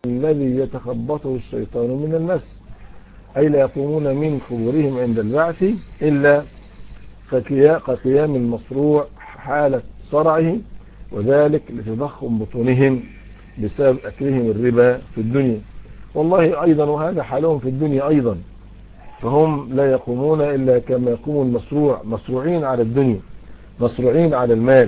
الذي يتخبطه الشيطان من المس أي لا يقومون من قبورهم عند البعث إلا كقيام المصروع حالة صرعه وذلك لتضخم بطونهم بسبب أكلهم الربا في الدنيا والله أيضا وهذا حالهم في الدنيا أيضا فهم لا يقومون إلا كما يقوم المصروع مصروعين على الدنيا مصروعين على المال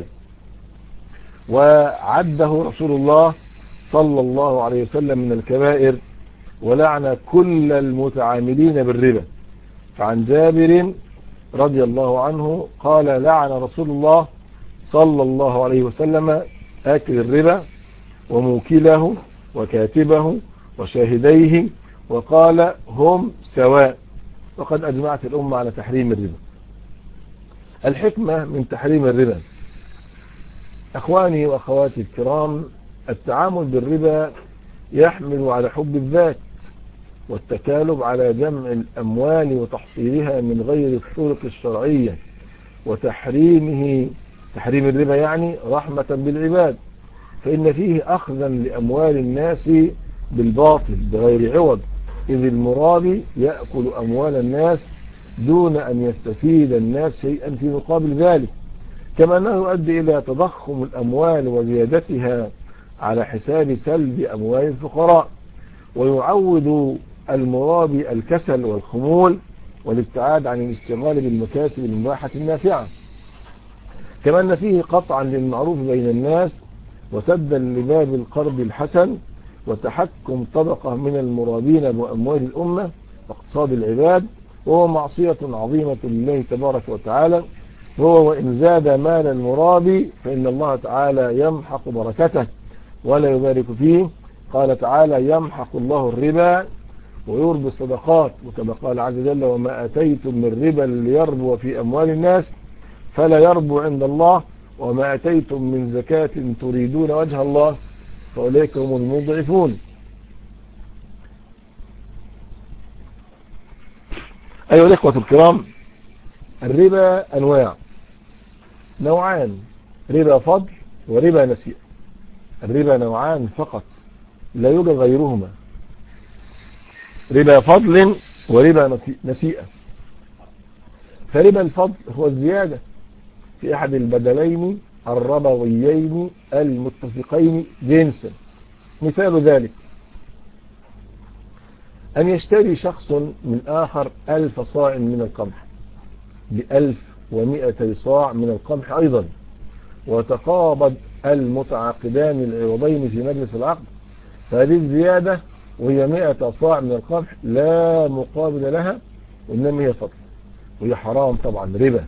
وعده رسول الله صلى الله عليه وسلم من الكبائر ولعن كل المتعاملين بالربا فعن جابر رضي الله عنه قال لعن رسول الله صلى الله عليه وسلم آكل الربا وموكله وكاتبه وشاهديه وقال هم سواء وقد أجمعت الأمة على تحريم الربا الحكمة من تحريم الربا أخواني وأخواتي الكرام التعامل بالربا يحمل على حب الذات والتكالب على جمع الأموال وتحصيلها من غير الطرق الشرعية وتحريمه تحريم الربا يعني رحمة بالعباد فإن فيه أخذا لأموال الناس بالباطل بغير عوض إذ المرابي يأكل أموال الناس دون أن يستفيد الناس شيئا في مقابل ذلك كما أنه يؤدي إلى تضخم الأموال وزيادتها على حساب سلب أموال الفقراء ويعود المرابي الكسل والخمول والابتعاد عن الاشتغال بالمكاسب المباحة النافعة كما أن فيه قطعا للمعروف بين الناس وسدا لباب القرض الحسن وتحكم طبقة من المرابين بأموال الأمة واقتصاد العباد وهو معصية عظيمة لله تبارك وتعالى هو وإن زاد مال المرابي فإن الله تعالى يمحق بركته ولا يبارك فيه قال تعالى يمحق الله الربا ويربي الصدقات وكما قال عز وجل وما أتيتم من ربا ليربو في أموال الناس فلا يربو عند الله وما أتيتم من زكاة تريدون وجه الله فأولئك هم المضعفون أيها الإخوة الكرام الربا أنواع نوعان ربا فضل وربا نسيئة الربا نوعان فقط لا يوجد غيرهما ربا فضل وربا نسيئة فربا الفضل هو الزيادة في أحد البدلين الربويين المتفقين جنسا مثال ذلك أن يشتري شخص من آخر ألف صاع من القمح بألف ومئتي صاع من القمح أيضا وتقابض المتعاقدان العوضين في مجلس العقد فهذه الزيادة وهي مئة صاع من القمح لا مقابل لها وإنما هي فضل وهي حرام طبعا ربا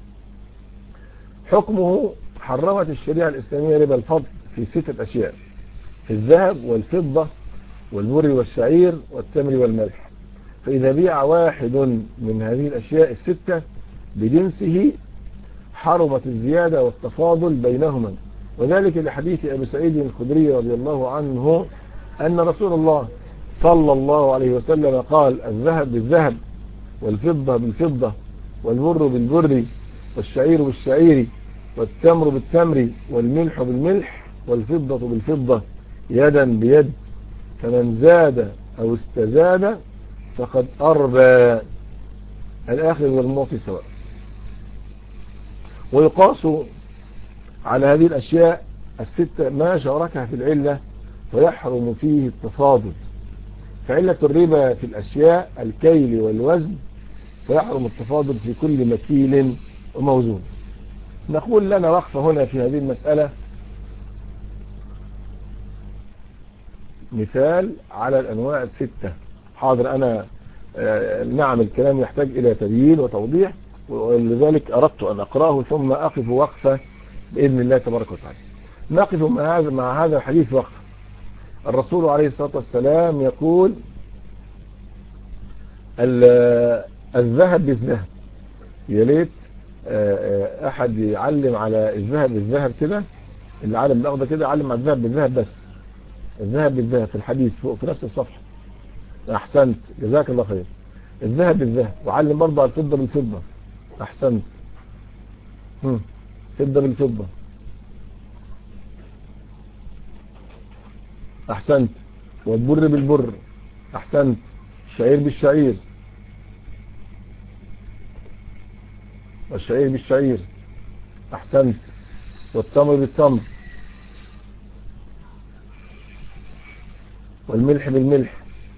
حكمه حرمت الشريعة الإسلامية ربا الفضل في ستة أشياء في الذهب والفضة والبر والشعير والتمر والملح فإذا بيع واحد من هذه الأشياء الستة بجنسه حرمت الزيادة والتفاضل بينهما وذلك لحديث أبي سعيد الخدري رضي الله عنه أن رسول الله صلى الله عليه وسلم قال الذهب بالذهب والفضة بالفضة والبر بالبر والشعير بالشعير والتمر بالتمر والملح بالملح والفضة بالفضة يدا بيد فمن زاد أو استزاد فقد أربى الآخر والمعطي سواء ويقاس على هذه الأشياء الستة ما شاركها في العلة فيحرم فيه التفاضل فعلة الربا في الأشياء الكيل والوزن فيحرم التفاضل في كل مكيل وموزون نقول لنا وقفة هنا في هذه المسألة مثال على الأنواع الستة حاضر أنا نعم الكلام يحتاج إلى تبيين وتوضيح ولذلك أردت أن أقرأه ثم أقف وقفة بإذن الله تبارك وتعالى نقف مع هذا مع هذا الحديث وقفة الرسول عليه الصلاة والسلام يقول الذهب بالذهب يا ليت احد يعلم على الذهب بالذهب كده اللي علم الاخضر كده علم على الذهب بالذهب بس الذهب بالذهب في الحديث فوق في نفس الصفحه احسنت جزاك الله خير الذهب بالذهب وعلم برضه على الفضه بالفضه احسنت هم. فضه بالفضه احسنت والبر بالبر احسنت الشعير بالشعير والشعير بالشعير احسنت والتمر بالتمر والملح بالملح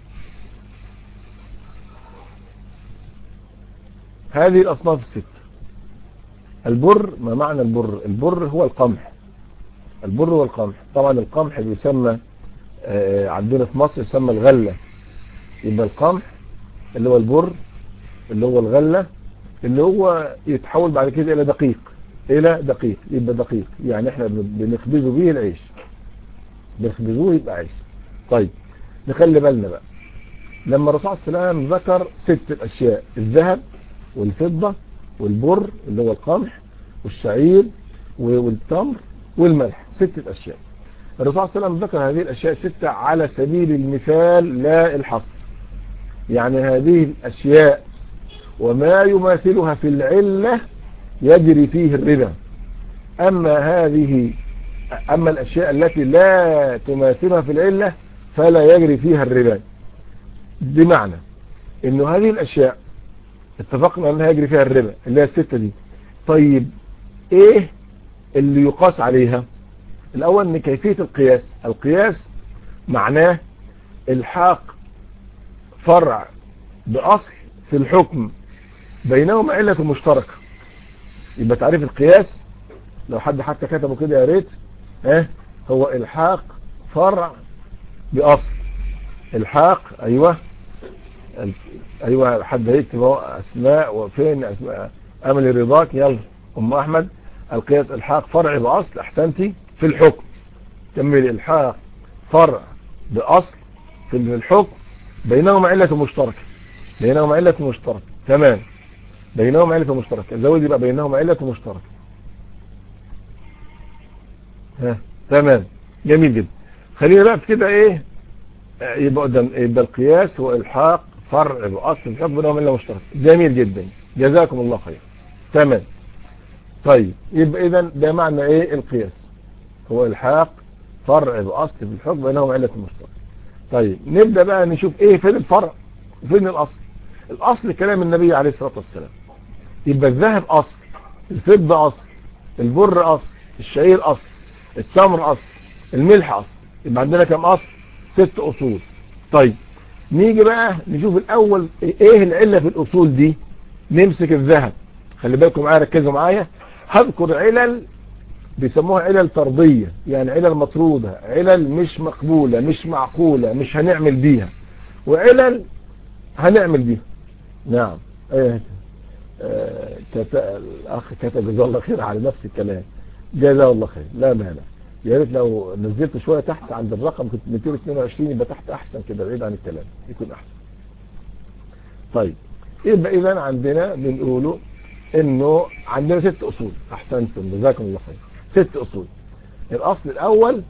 هذه الأصناف الست البر ما معنى البر البر هو القمح البر هو القمح طبعا القمح بيسمى عندنا في مصر يسمى الغلة يبقى القمح اللي هو البر اللي هو الغلة اللي هو يتحول بعد كده الى دقيق الى دقيق يبقى دقيق يعني احنا بنخبزه به العيش بنخبزوه يبقى عيش طيب نخلي بالنا بقى لما الرسول صلى الله عليه وسلم ذكر ست الاشياء الذهب والفضة والبر اللي هو القمح والشعير والتمر والملح ستة اشياء الرسول صلى الله عليه وسلم ذكر هذه الاشياء ستة على سبيل المثال لا الحصر يعني هذه الاشياء وما يماثلها في العلة يجري فيه الربا اما هذه اما الاشياء التي لا تماثلها في العلة فلا يجري فيها الربا بمعنى انه هذه الاشياء اتفقنا انها يجري فيها الربا اللي هي الستة دي طيب ايه اللي يقاس عليها الاول ان كيفية القياس القياس معناه الحاق فرع باصل في الحكم بينهما علة مشتركة يبقى تعريف القياس لو حد حتى كتبه كده يا ريت اه هو الحاق فرع باصل الحاق ايوه ايوه حد هيكتب اهو اسماء وفين اسماء امل رضاك يلا ام احمد القياس الحاق فرع باصل احسنتي في الحكم كمل الحاق فرع باصل في الحكم بينهما علة مشتركة بينهما علة مشتركة تمام بينهما علة مشتركة زود يبقى بينهما علة مشتركة ها تمام جميل جدا خلينا بقى في كده ايه يبقى قدام يبقى القياس هو الحاق فرع باصل الحكم بينهما علة مشتركة جميل جدا جزاكم الله خير تمام طيب يبقى اذا ده معنى ايه القياس هو الحاق فرع باصل في الحكم بينهما علة مشتركة طيب نبدأ بقى نشوف ايه فين الفرع وفين الاصل الاصل كلام النبي عليه الصلاة والسلام يبقى الذهب اصل الفضة اصل البر اصل الشعير اصل التمر اصل الملح اصل يبقى عندنا كم اصل ست اصول طيب نيجي بقى نشوف الاول ايه العلة في الاصول دي نمسك الذهب خلي بالكم معايا ركزوا معايا هذكر علل بيسموها علل طردية يعني علل مطرودة علل مش مقبولة مش معقولة مش هنعمل بيها وعلل هنعمل بيها نعم ايه آه كت... الاخ كتب جزاه الله خير على نفس الكلام جزاه الله خير لا مانع يا ريت لو نزلت شوية تحت عند الرقم كنت 222 يبقى تحت احسن كده بعيد عن الكلام يكون احسن طيب يبقى اذا عندنا بنقوله انه عندنا ست اصول احسنتم جزاكم الله خير ست اصول الاصل الاول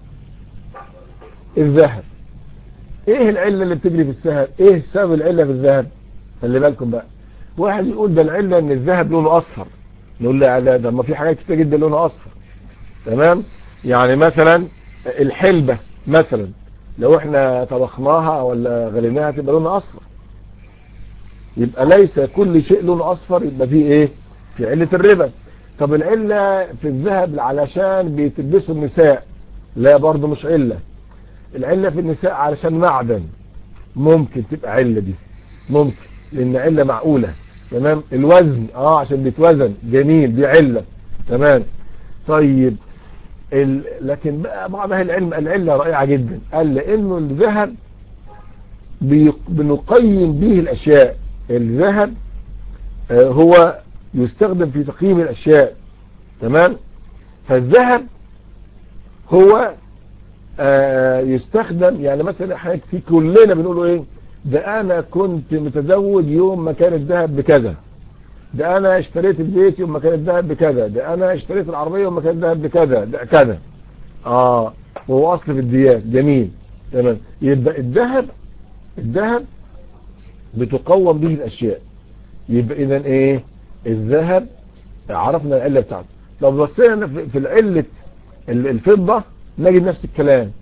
الذهب ايه العلة اللي بتجري في الذهب ايه سبب العلة في الذهب خلي بالكم بقى واحد يقول ده العلة ان الذهب لونه اصفر نقول له لا ده ما في حاجات كتير جدا لونها اصفر تمام يعني مثلا الحلبة مثلا لو احنا طبخناها ولا غليناها تبقى لونها اصفر يبقى ليس كل شيء لونه اصفر يبقى فيه ايه في علة الربا طب العلة في الذهب علشان بيتلبسوا النساء لا برضه مش علة العلة في النساء علشان معدن ممكن تبقى علة دي ممكن لان علة معقولة تمام الوزن اه عشان بيتوزن جميل دي علة تمام طيب ال... لكن بقى بعض اهل العلم العلة رائعة جدا قال لانه الذهب بي... بنقيم به الاشياء الذهب آه هو يستخدم في تقييم الاشياء تمام فالذهب هو آه يستخدم يعني مثلا احنا في كلنا بنقوله ايه ده انا كنت متزوج يوم ما كان الذهب بكذا ده انا اشتريت البيت يوم ما كان الذهب بكذا ده انا اشتريت العربية يوم ما كان الذهب بكذا ده كذا اه وهو اصل في الديات جميل تمام يبقى الذهب الذهب بتقوم به الاشياء يبقى اذا ايه الذهب عرفنا العلة بتاعته لو بصينا في العلة الفضة نجد نفس الكلام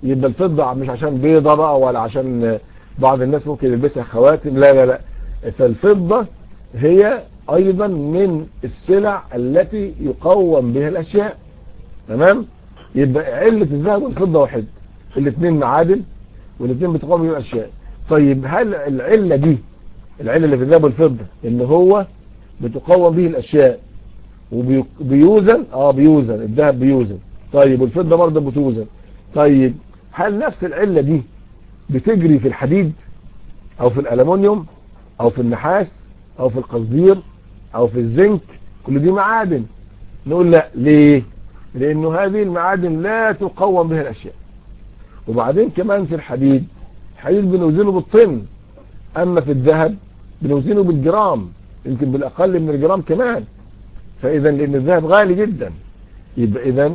يبقى الفضة مش عشان بيضة بقى ولا عشان بعض الناس ممكن يلبسها خواتم لا لا لا فالفضة هي ايضا من السلع التي يقوم بها الاشياء تمام يبقى علة الذهب والفضة واحد الاثنين معادن والاثنين بتقوم بها الاشياء طيب هل العلة دي العلة اللي في الذهب والفضة ان هو بتقوم به الاشياء وبيوزن اه بيوزن الذهب بيوزن طيب والفضة برضه بتوزن طيب هل نفس العلة دي بتجري في الحديد او في الالومنيوم او في النحاس او في القصدير او في الزنك كل دي معادن نقول لا ليه لانه هذه المعادن لا تقوم بها الاشياء وبعدين كمان في الحديد الحديد بنوزنه بالطن اما في الذهب بنوزنه بالجرام يمكن بالاقل من الجرام كمان فاذا لان الذهب غالي جدا يبقى اذا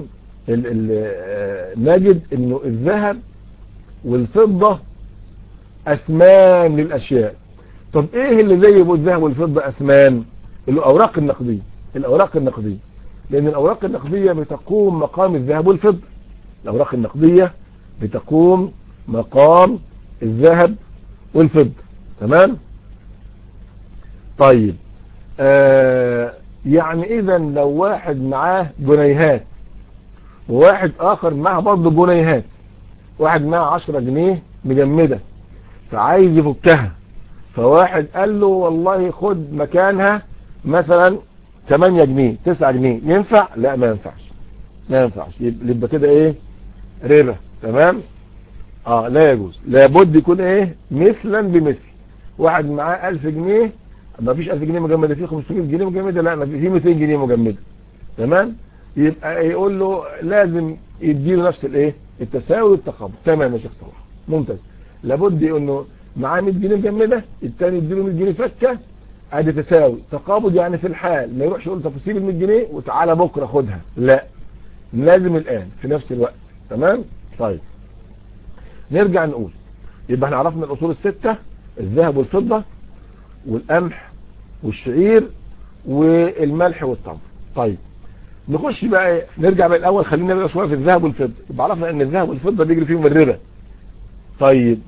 نجد انه الذهب والفضة اثمان للاشياء طب ايه اللي زي الذهب والفضة اثمان الاوراق النقدية الاوراق النقدية لان الاوراق النقدية بتقوم مقام الذهب والفضة الاوراق النقدية بتقوم مقام الذهب والفضة تمام طيب آه يعني اذا لو واحد معاه جنيهات وواحد اخر معاه برضه جنيهات واحد معاه 10 جنيه مجمدة فعايز يفكها فواحد قال له والله خد مكانها مثلا 8 جنيه 9 جنيه ينفع لا ما ينفعش ما ينفعش يبقى كده ايه ربا تمام اه لا يجوز لابد يكون ايه مثلا بمثل واحد معاه 1000 جنيه ما فيش 1000 جنيه مجمده فيه 500 جنيه مجمده لا ما في 200 جنيه مجمده تمام يبقى يقول له لازم يديله نفس الايه التساوي والتقابل تمام يا شيخ صلاح ممتاز لابد انه معاه 100 جنيه مجمده الثاني يديله 100 جنيه فكه ادي تساوي تقابض يعني في الحال ما يروحش يقول طب سيب ال 100 جنيه وتعالى بكره خدها لا لازم الان في نفس الوقت تمام طيب نرجع نقول يبقى احنا عرفنا الاصول الستة الذهب والفضة والقمح والشعير والملح والتمر طيب نخش بقى نرجع بقى الاول خلينا بقى شويه في الذهب والفضه يبقى عرفنا ان الذهب والفضه بيجري فيهم الربا طيب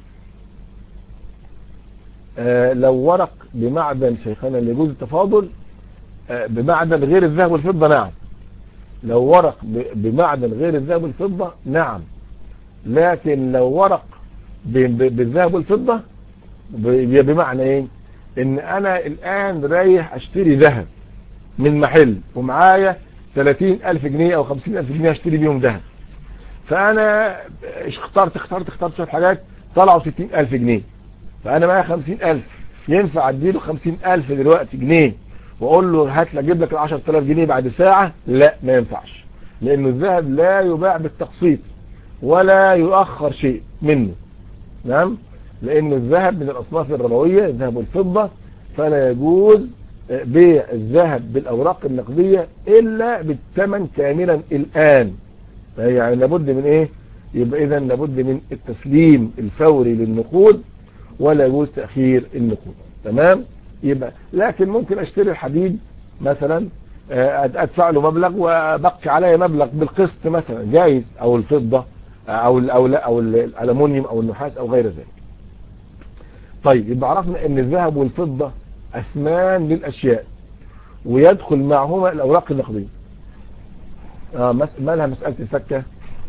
آه لو ورق بمعدن شيخنا اللي يجوز التفاضل آه بمعدن غير الذهب والفضه نعم لو ورق بمعدن غير الذهب والفضه نعم لكن لو ورق بالذهب والفضه بمعنى ايه ان انا الان رايح اشتري ذهب من محل ومعايا 30 ألف جنيه أو 50 ألف جنيه اشتري بيهم ذهب فأنا اخترت اخترت اخترت شوية حاجات طلعوا 60 ألف جنيه فأنا معايا 50 ألف ينفع اديله 50 ألف دلوقتي جنيه وأقول له هات لي أجيب لك ال 10000 جنيه بعد ساعة لا ما ينفعش لأنه الذهب لا يباع بالتقسيط ولا يؤخر شيء منه نعم لأنه الذهب من الأصناف الربوية الذهب والفضة فلا يجوز بيع الذهب بالأوراق النقدية إلا بالثمن كاملا الآن يعني لابد من إيه يبقى إذا لابد من التسليم الفوري للنقود ولا يجوز تأخير النقود تمام يبقى لكن ممكن أشتري الحديد مثلا أدفع له مبلغ وبقي عليه مبلغ بالقسط مثلا جايز أو الفضة أو ال أو ال أو الألمونيوم أو النحاس أو غير ذلك طيب يبقى عرفنا ان الذهب والفضة اثمان للاشياء ويدخل معهما الاوراق النقدية اه مس... مالها مسألة الفكة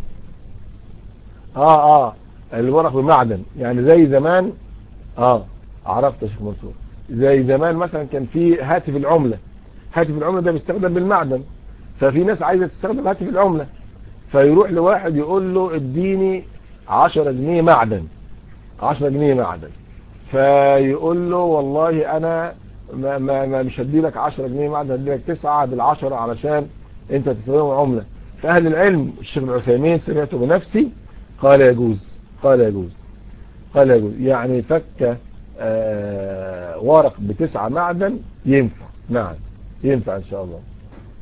اه اه الورق بمعدن يعني زي زمان اه عرفت يا شيخ منصور زي زمان مثلا كان في هاتف العملة هاتف العملة ده بيستخدم بالمعدن ففي ناس عايزة تستخدم هاتف العملة فيروح لواحد يقول له اديني 10 جنيه معدن 10 جنيه معدن فيقول له والله انا ما ما ما مش هدي لك 10 جنيه معدن هدي لك 9 بالعشرة علشان انت تستخدمه عمله فاهل العلم الشيخ العثيمين سمعته بنفسي قال يجوز قال يجوز قال يجوز يعني فك آه ورق بتسعة معدن ينفع نعم ينفع ان شاء الله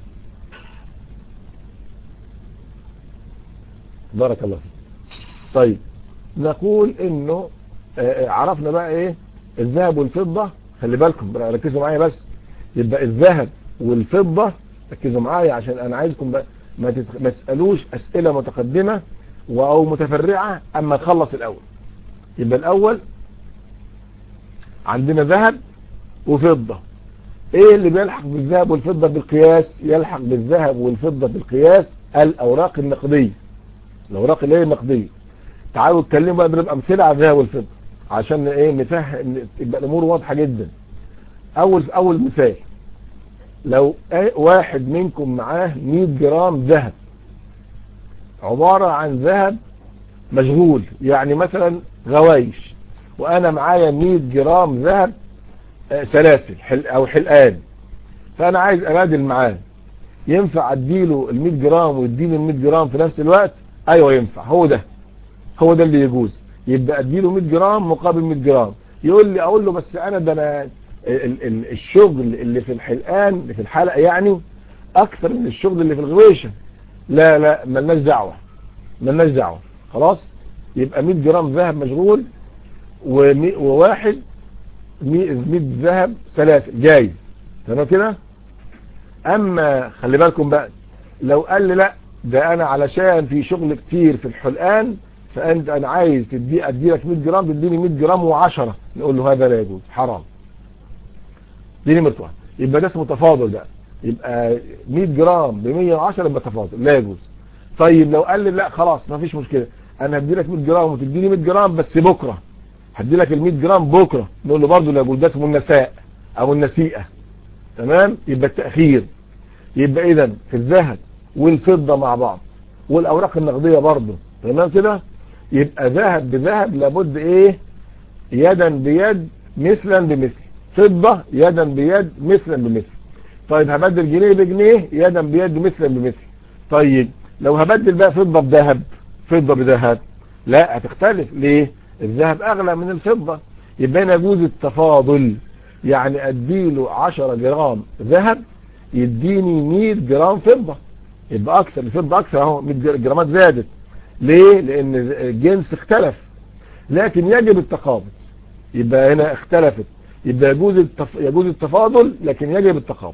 بارك الله فيك طيب نقول انه عرفنا بقى ايه الذهب والفضة خلي بالكم ركزوا معايا بس يبقى الذهب والفضة ركزوا معايا عشان انا عايزكم بقى ما, تتخ... ما تسألوش اسئلة متقدمة او متفرعة اما نخلص الاول يبقى الاول عندنا ذهب وفضة ايه اللي بيلحق بالذهب والفضة بالقياس يلحق بالذهب والفضة بالقياس الاوراق النقدية الاوراق اللي هي النقدية تعالوا اتكلموا بقى نضرب امثله على الذهب والفضة عشان ايه نفهم تبقى الامور واضحة جدا اول اول مثال لو واحد منكم معاه 100 جرام ذهب عبارة عن ذهب مشغول يعني مثلا غوايش وانا معايا 100 جرام ذهب سلاسل حل او حلقان فانا عايز ابادل معاه ينفع اديله ال 100 جرام ويديني ال 100 جرام في نفس الوقت ايوه ينفع هو ده هو ده اللي يجوز يبقى اديله 100 جرام مقابل 100 جرام يقول لي اقول له بس انا ده انا الشغل اللي في الحلقان اللي في الحلقه يعني اكثر من الشغل اللي في الغويشه لا لا ملناش دعوه ملناش دعوه خلاص يبقى 100 جرام ذهب مشغول وواحد 100 ذهب سلاسل جايز تمام كده اما خلي بالكم بقى لو قال لي لا ده انا علشان في شغل كتير في الحلقان فانت انا عايز تدي ادي لك 100 جرام تديني 100 جرام و10 نقول له هذا لا يجوز حرام دي نمره واحد يبقى ده اسمه تفاضل بقى يبقى 100 جرام ب 110 يبقى تفاضل لا يجوز طيب لو قال لي لا خلاص ما فيش مشكله انا هدي لك 100 جرام وتديني 100 جرام بس بكره هدي لك ال 100 جرام بكره نقول له برضه لا يجوز ده اسمه النساء او النسيئه تمام يبقى التاخير يبقى اذا في الذهب والفضه مع بعض والاوراق النقديه برضه تمام كده يبقى ذهب بذهب لابد ايه يدا بيد مثلا بمثل فضة يدا بيد مثلا بمثل طيب هبدل جنيه بجنيه يدا بيد مثلا بمثل طيب لو هبدل بقى فضة بذهب فضة بذهب لا هتختلف ليه الذهب اغلى من الفضة يبقى هنا يجوز التفاضل يعني اديله 10 جرام ذهب يديني 100 جرام فضة يبقى اكثر الفضة اكثر اهو 100 جرامات زادت ليه لان الجنس اختلف لكن يجب التقابض يبقى هنا اختلفت يبقى يجوز التف... يجوز التفاضل لكن يجب التقابض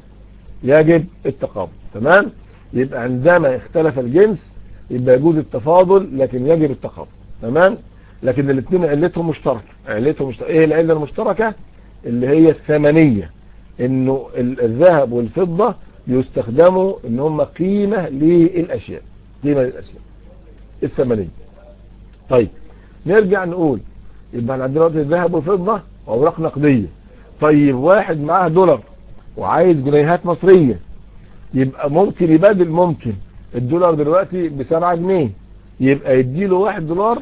يجب التقابض تمام يبقى عندما اختلف الجنس يبقى يجوز التفاضل لكن يجب التقابض تمام لكن الاثنين علتهم مشتركه علتهم مشتركه ايه العله المشتركه اللي هي الثمنيه انه الذهب والفضه يستخدموا ان هم قيمه للاشياء قيمه للاشياء الثمنيه طيب نرجع نقول يبقى عندنا دلوقتي الذهب والفضه واوراق نقديه طيب واحد معاه دولار وعايز جنيهات مصريه يبقى ممكن يبادل ممكن الدولار دلوقتي ب 7 جنيه يبقى يديله 1 دولار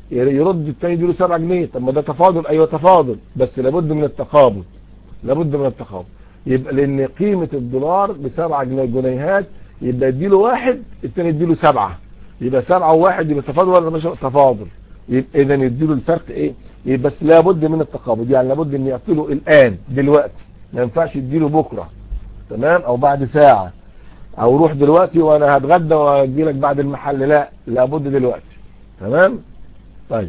يرد الثاني يديله 7 جنيه طب ما ده تفاضل ايوه تفاضل بس لابد من التقابض لابد من التقابض يبقى لان قيمه الدولار ب 7 جنيهات يبقى يديله واحد الثاني يديله سبعه يبقى سبعة وواحد يبقى تفاضل ولا مش تفاضل يبقى اذا يديله الفرق ايه يبقى بس لابد من التقابض يعني لابد ان يعطيله الان دلوقتي ما ينفعش يديله بكره تمام او بعد ساعة او روح دلوقتي وانا هتغدى واجي لك بعد المحل لا لابد دلوقتي تمام طيب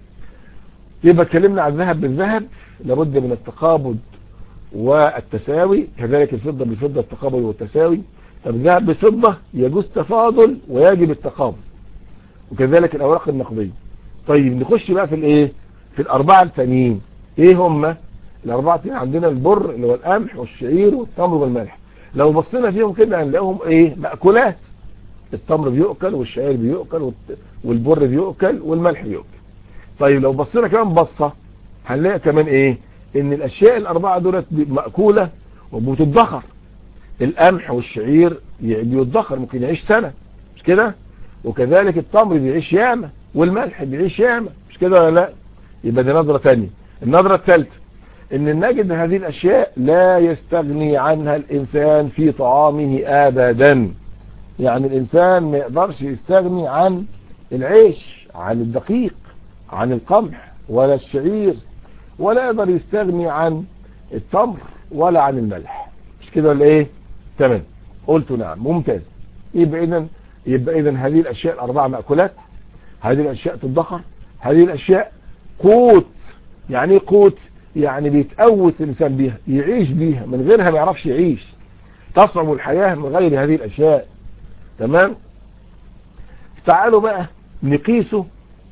يبقى اتكلمنا عن الذهب بالذهب لابد من التقابض والتساوي كذلك الفضة بالفضة التقابض والتساوي طب الذهب بالفضة يجوز تفاضل ويجب التقابض وكذلك الاوراق النقدية طيب نخش بقى في الايه في الاربعه التانيين ايه هم الاربعه التانيين عندنا البر اللي هو القمح والشعير والتمر والملح لو بصينا فيهم كده هنلاقيهم ايه مأكولات التمر بيؤكل والشعير بيؤكل والبر بيؤكل والملح بيؤكل طيب لو بصينا كمان بصة هنلاقي كمان ايه ان الاشياء الاربعة دولت مأكولة وبتدخر القمح والشعير بيدخر ممكن يعيش سنة مش كده وكذلك التمر بيعيش ياما والملح بيعيش ياما مش كده ولا لا يبقى دي نظرة تانية النظرة الثالثة ان نجد هذه الاشياء لا يستغني عنها الانسان في طعامه ابدا يعني الانسان ما يقدرش يستغني عن العيش عن الدقيق عن القمح ولا الشعير ولا يقدر يستغني عن التمر ولا عن الملح مش كده ولا ايه تمام قلت نعم ممتاز يبقى اذا يبقى اذا هذه الاشياء الاربعه ماكولات هذه الاشياء تدخر هذه الاشياء قوت يعني ايه قوت يعني بيتقوت الانسان بيها يعيش بيها من غيرها ما يعرفش يعيش تصعب الحياة من غير هذه الاشياء تمام تعالوا بقى نقيسه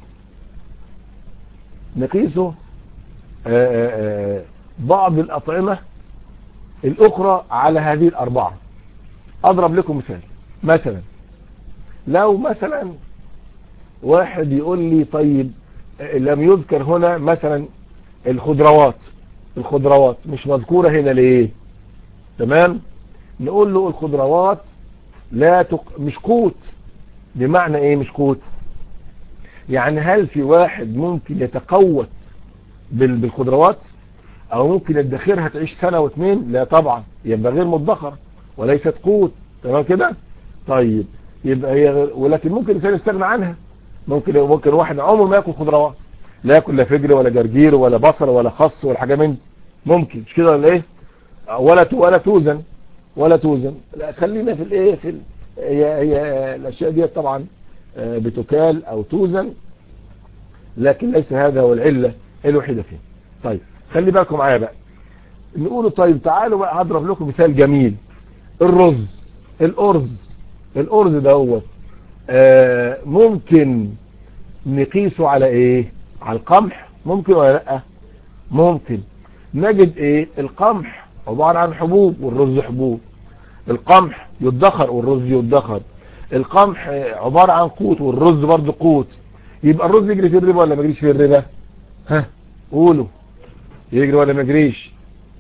نقيسه آآ آآ بعض الأطعمة الأخرى على هذه الأربعة أضرب لكم مثال مثلا لو مثلا واحد يقول لي طيب لم يذكر هنا مثلا الخضروات الخضروات مش مذكورة هنا ليه تمام نقول له الخضروات لا تق... مش قوت بمعنى ايه مش قوت يعني هل في واحد ممكن يتقوت بال... بالخضروات او ممكن يدخرها تعيش سنة واثنين لا طبعا يبقى غير مدخر وليست قوت تمام كده طيب يبقى هي غير ولكن ممكن الانسان يستغنى عنها ممكن ممكن واحد عمره ما ياكل خضروات لا ياكل لا فجر ولا جرجير ولا بصل ولا خس ولا حاجه من دي ممكن مش كده ولا ايه ولا تو ولا توزن ولا توزن لا خلينا في الايه في ال... هي هي الاشياء دي طبعا بتكال او توزن لكن ليس هذا هو العله الوحيده فيه طيب خلي بالكم معايا بقى نقول طيب تعالوا بقى هضرب لكم مثال جميل الرز الارز الارز ده هو آه ممكن نقيسه على ايه على القمح ممكن ولا لا ممكن نجد ايه القمح عبارة عن حبوب والرز حبوب القمح يدخر والرز يدخر القمح عبارة عن قوت والرز برضه قوت يبقى الرز يجري في الربا ولا ما يجريش في الربا ها قولوا يجري ولا ما يجريش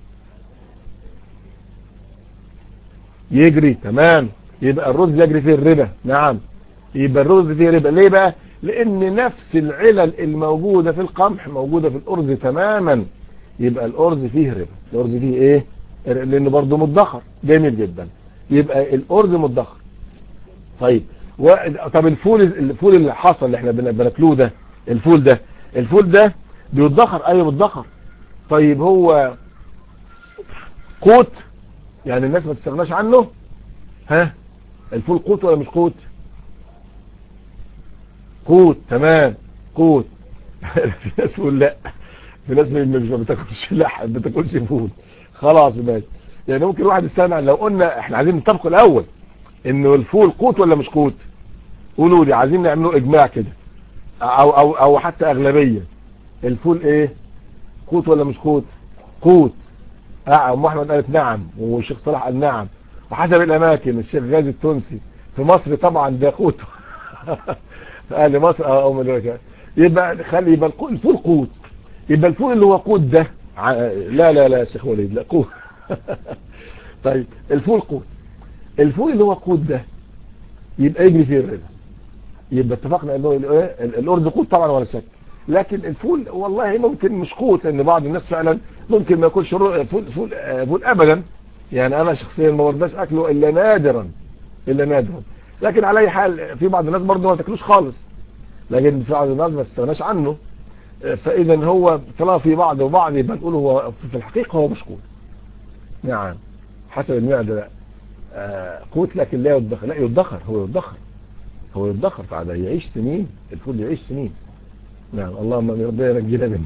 يجري تمام يبقى الرز يجري فيه الربا نعم يبقى الرز فيه ربا ليه بقى لان نفس العلل الموجودة في القمح موجودة في الارز تماما يبقى الارز فيه ربا الارز فيه ايه لانه برضه مدخر جميل جدا يبقى الارز مدخر طيب و... طب الفول الفول اللي حصل اللي احنا بناكلوه ده الفول ده الفول ده بيدخر ايوه بيدخر طيب هو قوت يعني الناس ما تستغناش عنه ها الفول قوت ولا مش قوت قوت تمام قوت في ناس تقول لا في ناس مش ما بتاكلش لا ما بتاكلش فول خلاص ماشي يعني ممكن واحد يستنى لو قلنا احنا عايزين نتفق الاول انه الفول قوت ولا مش قوت قولوا لي عايزين نعمله اجماع كده او او او حتى اغلبيه الفول ايه قوت ولا مش قوت قوت اه ام احمد قالت نعم والشيخ صلاح قال نعم وحسب الاماكن الشيخ غازي التونسي في مصر طبعا ده قوت في اهل مصر اه ام يبقى خلي يبقى الفول قوت يبقى الفول اللي هو قوت ده لا لا لا يا شيخ وليد لا قوت طيب الفول قوت الفول اللي هو قوت ده يبقى يجري فيه الربا يبقى اتفقنا انه الارز قوت طبعا ولا شك لكن الفول والله ممكن مش قوت لان بعض الناس فعلا ممكن ما ياكلش فول فول, فول ابدا يعني انا شخصيا ما برضاش اكله الا نادرا الا نادرا لكن على اي حال في بعض الناس برضه ما تاكلوش خالص لكن في بعض الناس ما تستغناش عنه فاذا هو طلع في بعض وبعض يبقى نقول هو في الحقيقه هو مش قوت نعم حسب المعده لا آه قوت لكن لا يدخر لا يدخر هو يدخر هو يدخر فعلا يعيش سنين الفول يعيش سنين نعم اللهم ربنا ينجينا منه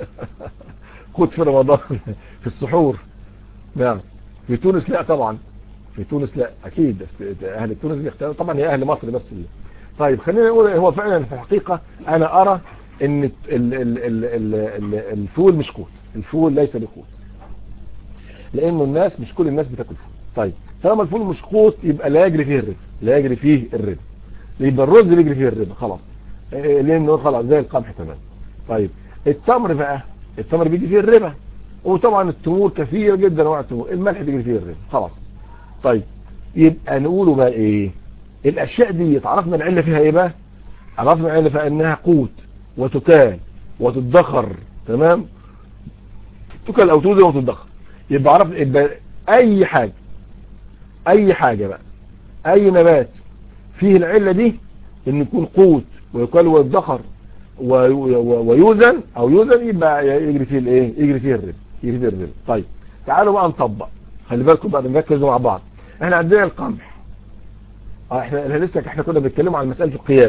قوت في رمضان في السحور نعم في تونس لا طبعا في تونس لا اكيد اهل تونس بيختاروا طبعا هي اهل مصر بس اللي. طيب خلينا نقول هو فعلا في الحقيقه انا ارى ان ال ال ال ال ال الفول مش قوت الفول ليس بقوت لانه الناس مش كل الناس بتاكل فول طيب طالما الفول مش قوت يبقى لا يجري فيه الربا لا يجري فيه الربا يبقى الرز بيجري فيه الربا خلاص لانه خلاص زي القمح تمام طيب التمر بقى التمر بيجي فيه الربا وطبعا التمور كثير جدا انواع التمور الملح بيجري فيه الربا خلاص طيب يبقى نقوله بقى ايه الاشياء دي عرفنا العله فيها ايه بقى عرفنا العله فيها انها قوت وتكال وتدخر تمام تكال او توزن وتدخر يبقى عرف يبقى اي حاجه اي حاجه بقى اي نبات فيه العله دي ان يكون قوت ويكال ويدخر ويوزن او يوزن يبقى يجري فيه الايه يجري فيه الربا يجري فيه الربا طيب تعالوا بقى نطبق خلي بالكم بقى نركز مع بعض احنا عندنا القمح اه احنا لسه احنا كنا بنتكلم عن مساله القياس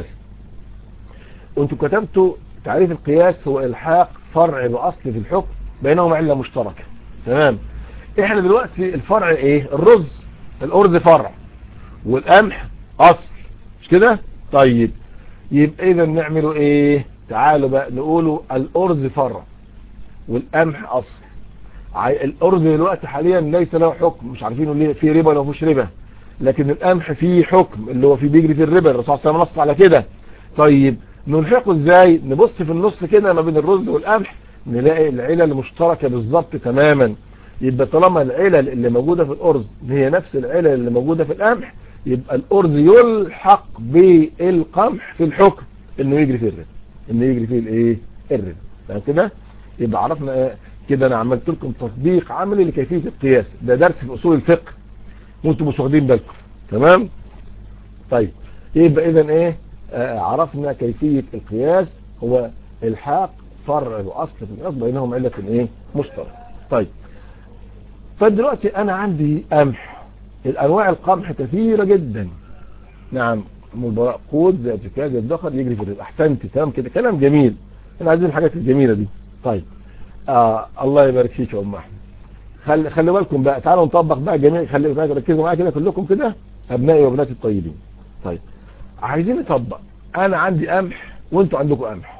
وانتوا كتبتوا تعريف القياس هو الحاق فرع باصل في الحكم بينهما عله مشتركه تمام احنا دلوقتي الفرع ايه الرز الارز فرع والقمح اصل مش كده طيب يبقى اذا نعمله ايه تعالوا بقى نقولوا الارز فرع والقمح اصل الارز دلوقتي حاليا ليس له حكم مش عارفين ليه في ربا ولا مفيش ربا لكن القمح فيه حكم اللي هو فيه بيجري في الربا الرسول صلى الله عليه وسلم نص على كده طيب نلحقه ازاي نبص في النص كده ما بين الرز والقمح نلاقي العلل مشتركة بالظبط تماما يبقى طالما العلل اللي موجودة في الارز هي نفس العلل اللي موجودة في القمح يبقى الارز يلحق بالقمح في الحكم انه يجري فيه الربا انه يجري فيه الايه الربا تمام كده يبقى عرفنا كده انا عملت لكم تطبيق عملي لكيفية القياس ده درس في اصول الفقه وانتم مش واخدين بالكم تمام طيب يبقى اذا ايه آه عرفنا كيفية القياس هو الحاق فرع واصل في الاصل بينهم علة ايه مشترك طيب فدلوقتي انا عندي قمح الانواع القمح كثيرة جدا نعم مباراة قود زي الجكاز زي الدخر يجري في الرزق احسنت تمام كده كلام جميل احنا عايزين الحاجات الجميلة دي طيب آه الله يبارك فيك يا ام احمد خلي خلي بالكم بقى تعالوا نطبق بقى جميع خلي بالكم ركزوا معايا كده كلكم كده ابنائي وبناتي الطيبين طيب عايزين نطبق انا عندي قمح وانتوا عندكم قمح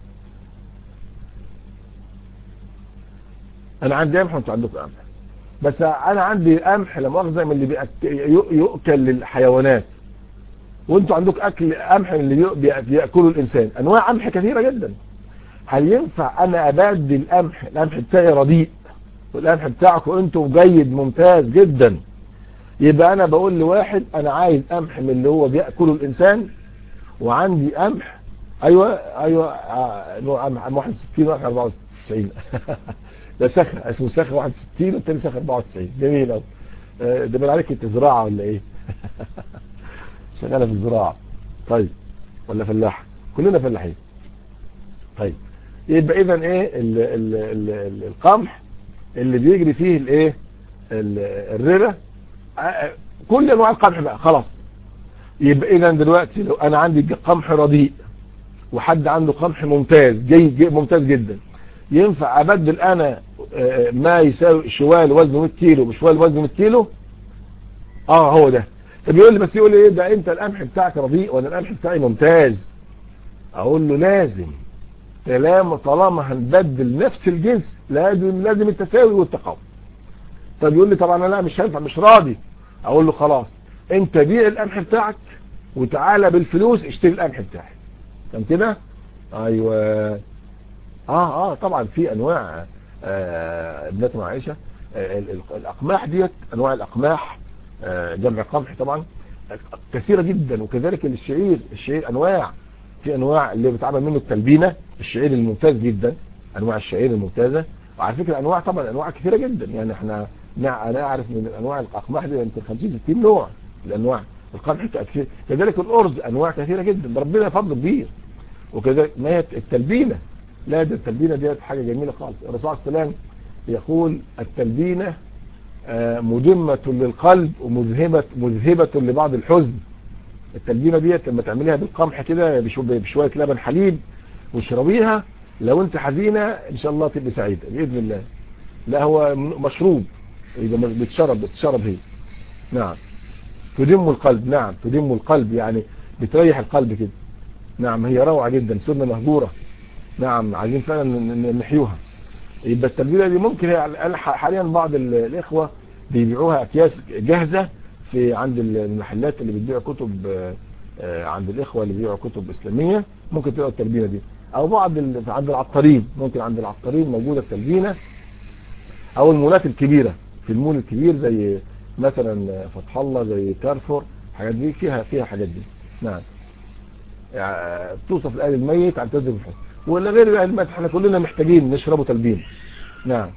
انا عندي قمح وانتوا عندكم قمح بس انا عندي قمح لا مؤاخذه من اللي بيأك... يؤكل للحيوانات وانتوا عندكم اكل قمح من اللي بياكله الانسان انواع قمح كثيره جدا هل ينفع انا ابدل القمح القمح بتاعي رديء والقمح بتاعكم انتوا جيد ممتاز جدا يبقى انا بقول لواحد انا عايز قمح من اللي هو بياكله الانسان وعندي قمح ايوه ايوه نوع قمح 61 واحد 94 ده سخر اسمه سخر 61 والتاني سخر 94 جميل قوي ده من عليك انت زراعه ولا ايه شغاله في الزراعه طيب ولا فلاح كلنا فلاحين طيب يبقى اذا ايه ال ال ال القمح اللي بيجري فيه الايه الربا كل انواع القمح بقى خلاص يبقى اذا دلوقتي لو انا عندي قمح رديء وحد عنده قمح ممتاز جي, جي ممتاز جدا ينفع ابدل انا ما يساوي شوال وزنه 100 كيلو بشوال وزنه 100 كيلو اه هو ده طب يقول لي بس يقول لي ايه ده انت القمح بتاعك رديء ولا القمح بتاعي ممتاز اقول له لازم طالما طالما هنبدل نفس الجنس لازم لازم التساوي والتقاوم طب يقول لي طبعا انا لا مش هينفع مش راضي اقول له خلاص انت بيع القمح بتاعك وتعالى بالفلوس اشتري القمح بتاعي تمام كده ايوه اه اه طبعا في انواع آه ابنتنا عائشه آه الاقماح ديت انواع الاقماح آه جمع قمح طبعا كثيره جدا وكذلك الشعير الشعير انواع في انواع اللي بيتعمل منه التلبينه الشعير الممتاز جدا انواع الشعير الممتازه وعلى فكره انواع طبعا انواع كثيره جدا يعني احنا انا اعرف من انواع الاقماح دي يمكن 50 60 نوع الانواع القمح كثير كذلك الارز انواع كثيره جدا ربنا فضل كبير وكذلك ما هي التلبينه لا ده التلبينه ديت حاجه جميله خالص الرسول صلى الله عليه وسلم يقول التلبينه مدمة للقلب ومذهبة مذهبة لبعض الحزن التلبينه ديت لما تعمليها بالقمح كده بشويه لبن حليب واشربيها لو انت حزينه ان شاء الله تبقي سعيده باذن الله لا هو مشروب اذا بتشرب بتشرب هي نعم تدم القلب نعم تدم القلب يعني بتريح القلب كده نعم هي روعه جدا سنه مهجوره نعم عايزين فعلا نحيوها يبقى التلبينه دي ممكن هي حاليا بعض الاخوه بيبيعوها اكياس جاهزه في عند المحلات اللي بتبيع كتب عند الاخوه اللي بيبيعوا كتب اسلاميه ممكن تلاقوا التلبينه دي او بعض عند العطارين ممكن عند العطارين موجوده التلبينه او المولات الكبيره في المول الكبير زي مثلا فتح الله زي كارفور الحاجات دي فيها فيها حاجات دي نعم يعني توصف الاهل الميت عن تزف الحسن ولا غير الاهل الميت احنا كلنا محتاجين نشربوا تلبين نعم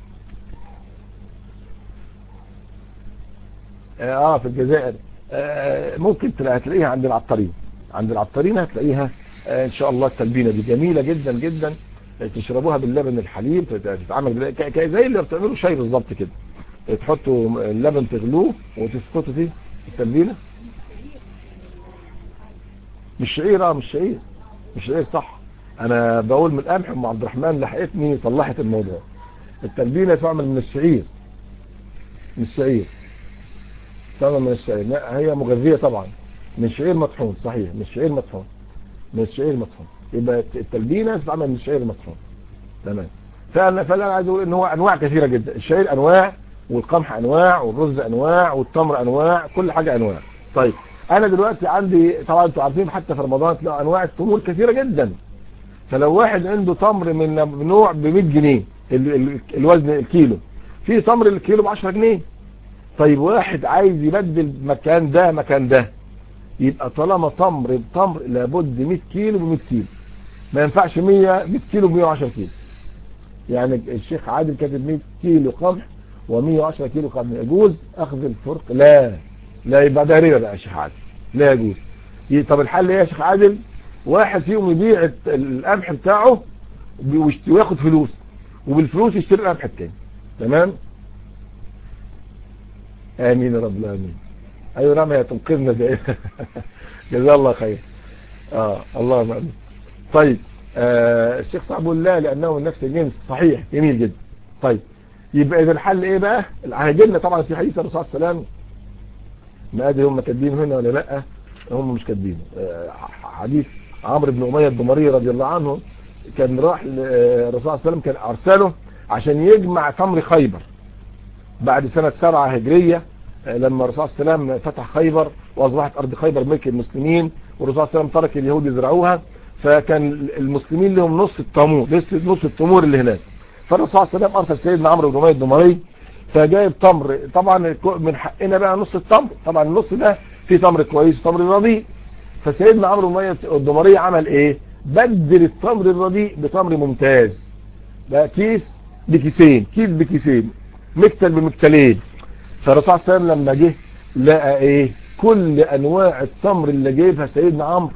اه في الجزائر آه ممكن هتلاقيها عند العطارين عند العطارين هتلاقيها آه ان شاء الله التلبينه دي جميله جدا جدا تشربوها باللبن الحليب تتعمل زي اللي بتعملوا شاي بالظبط كده تحطوا اللبن تغلوه وتسقطوا فيه التلبينه مش شعير اه مش شعير مش شعير صح انا بقول من القمح ام عبد الرحمن لحقتني صلحت الموضوع التلبينه تعمل من الشعير من الشعير تعمل من الشعير هي مغذيه طبعا من شعير مطحون صحيح من شعير مطحون من الشعير المطحون يبقى التلبينه تتعمل من الشعير المطحون تمام فانا فانا عايز اقول ان هو انواع كثيره جدا الشعير انواع والقمح انواع والرز انواع والتمر انواع كل حاجه انواع طيب انا دلوقتي عندي طبعا انتوا عارفين حتى في رمضان تلاقوا انواع التمور كثيره جدا فلو واحد عنده تمر من نوع ب 100 جنيه ال ال الوزن الكيلو في تمر الكيلو ب 10 جنيه طيب واحد عايز يبدل مكان ده مكان ده يبقى طالما تمر بتمر لابد 100 كيلو ب 100 كيلو ما ينفعش 100 100 كيلو ب 110 كيلو يعني الشيخ عادل كاتب 100 كيلو قمح و110 كيلو قمح يجوز اخذ الفرق لا لا يبقى ده ربا بقى يا شيخ عادل لا يجوز طب الحل ايه يا شيخ عادل واحد فيهم يبيع القمح بتاعه وياخد فلوس وبالفلوس يشتري القمح التاني تمام امين يا رب العالمين ايوه نعم هي تنقذنا ده جزاه الله خير اه اللهم امين طيب آه الشيخ صعب الله لانه من نفس الجنس صحيح جميل جدا طيب يبقى اذا الحل ايه بقى هيجي لنا طبعا في حديث الرسول صلى الله عليه وسلم ما ادري هم كاتبين هنا ولا لا هم مش كاتبين آه حديث عمرو بن اميه الدمري رضي الله عنه كان راح الرسول صلى الله عليه وسلم كان ارسله عشان يجمع تمر خيبر بعد سنة سبعة هجرية لما الرسول صلى الله عليه وسلم فتح خيبر واصبحت ارض خيبر ملك المسلمين والرسول صلى الله عليه وسلم ترك اليهود يزرعوها فكان المسلمين لهم نص التمور نص التمور اللي هناك فالرسول صلى الله عليه وسلم ارسل سيدنا عمرو بن اميه الدمري فجايب تمر طبعا من حقنا بقى نص التمر طبعا النص ده فيه تمر كويس وتمر رديء فسيدنا عمرو بن اميه الدمري عمل ايه بدل التمر الرديء بتمر ممتاز بقى كيس بكيسين كيس بكيسين مكتل بمكتلين فالرسول صلى الله عليه وسلم لما جه لقى ايه كل انواع التمر اللي جايبها سيدنا عمرو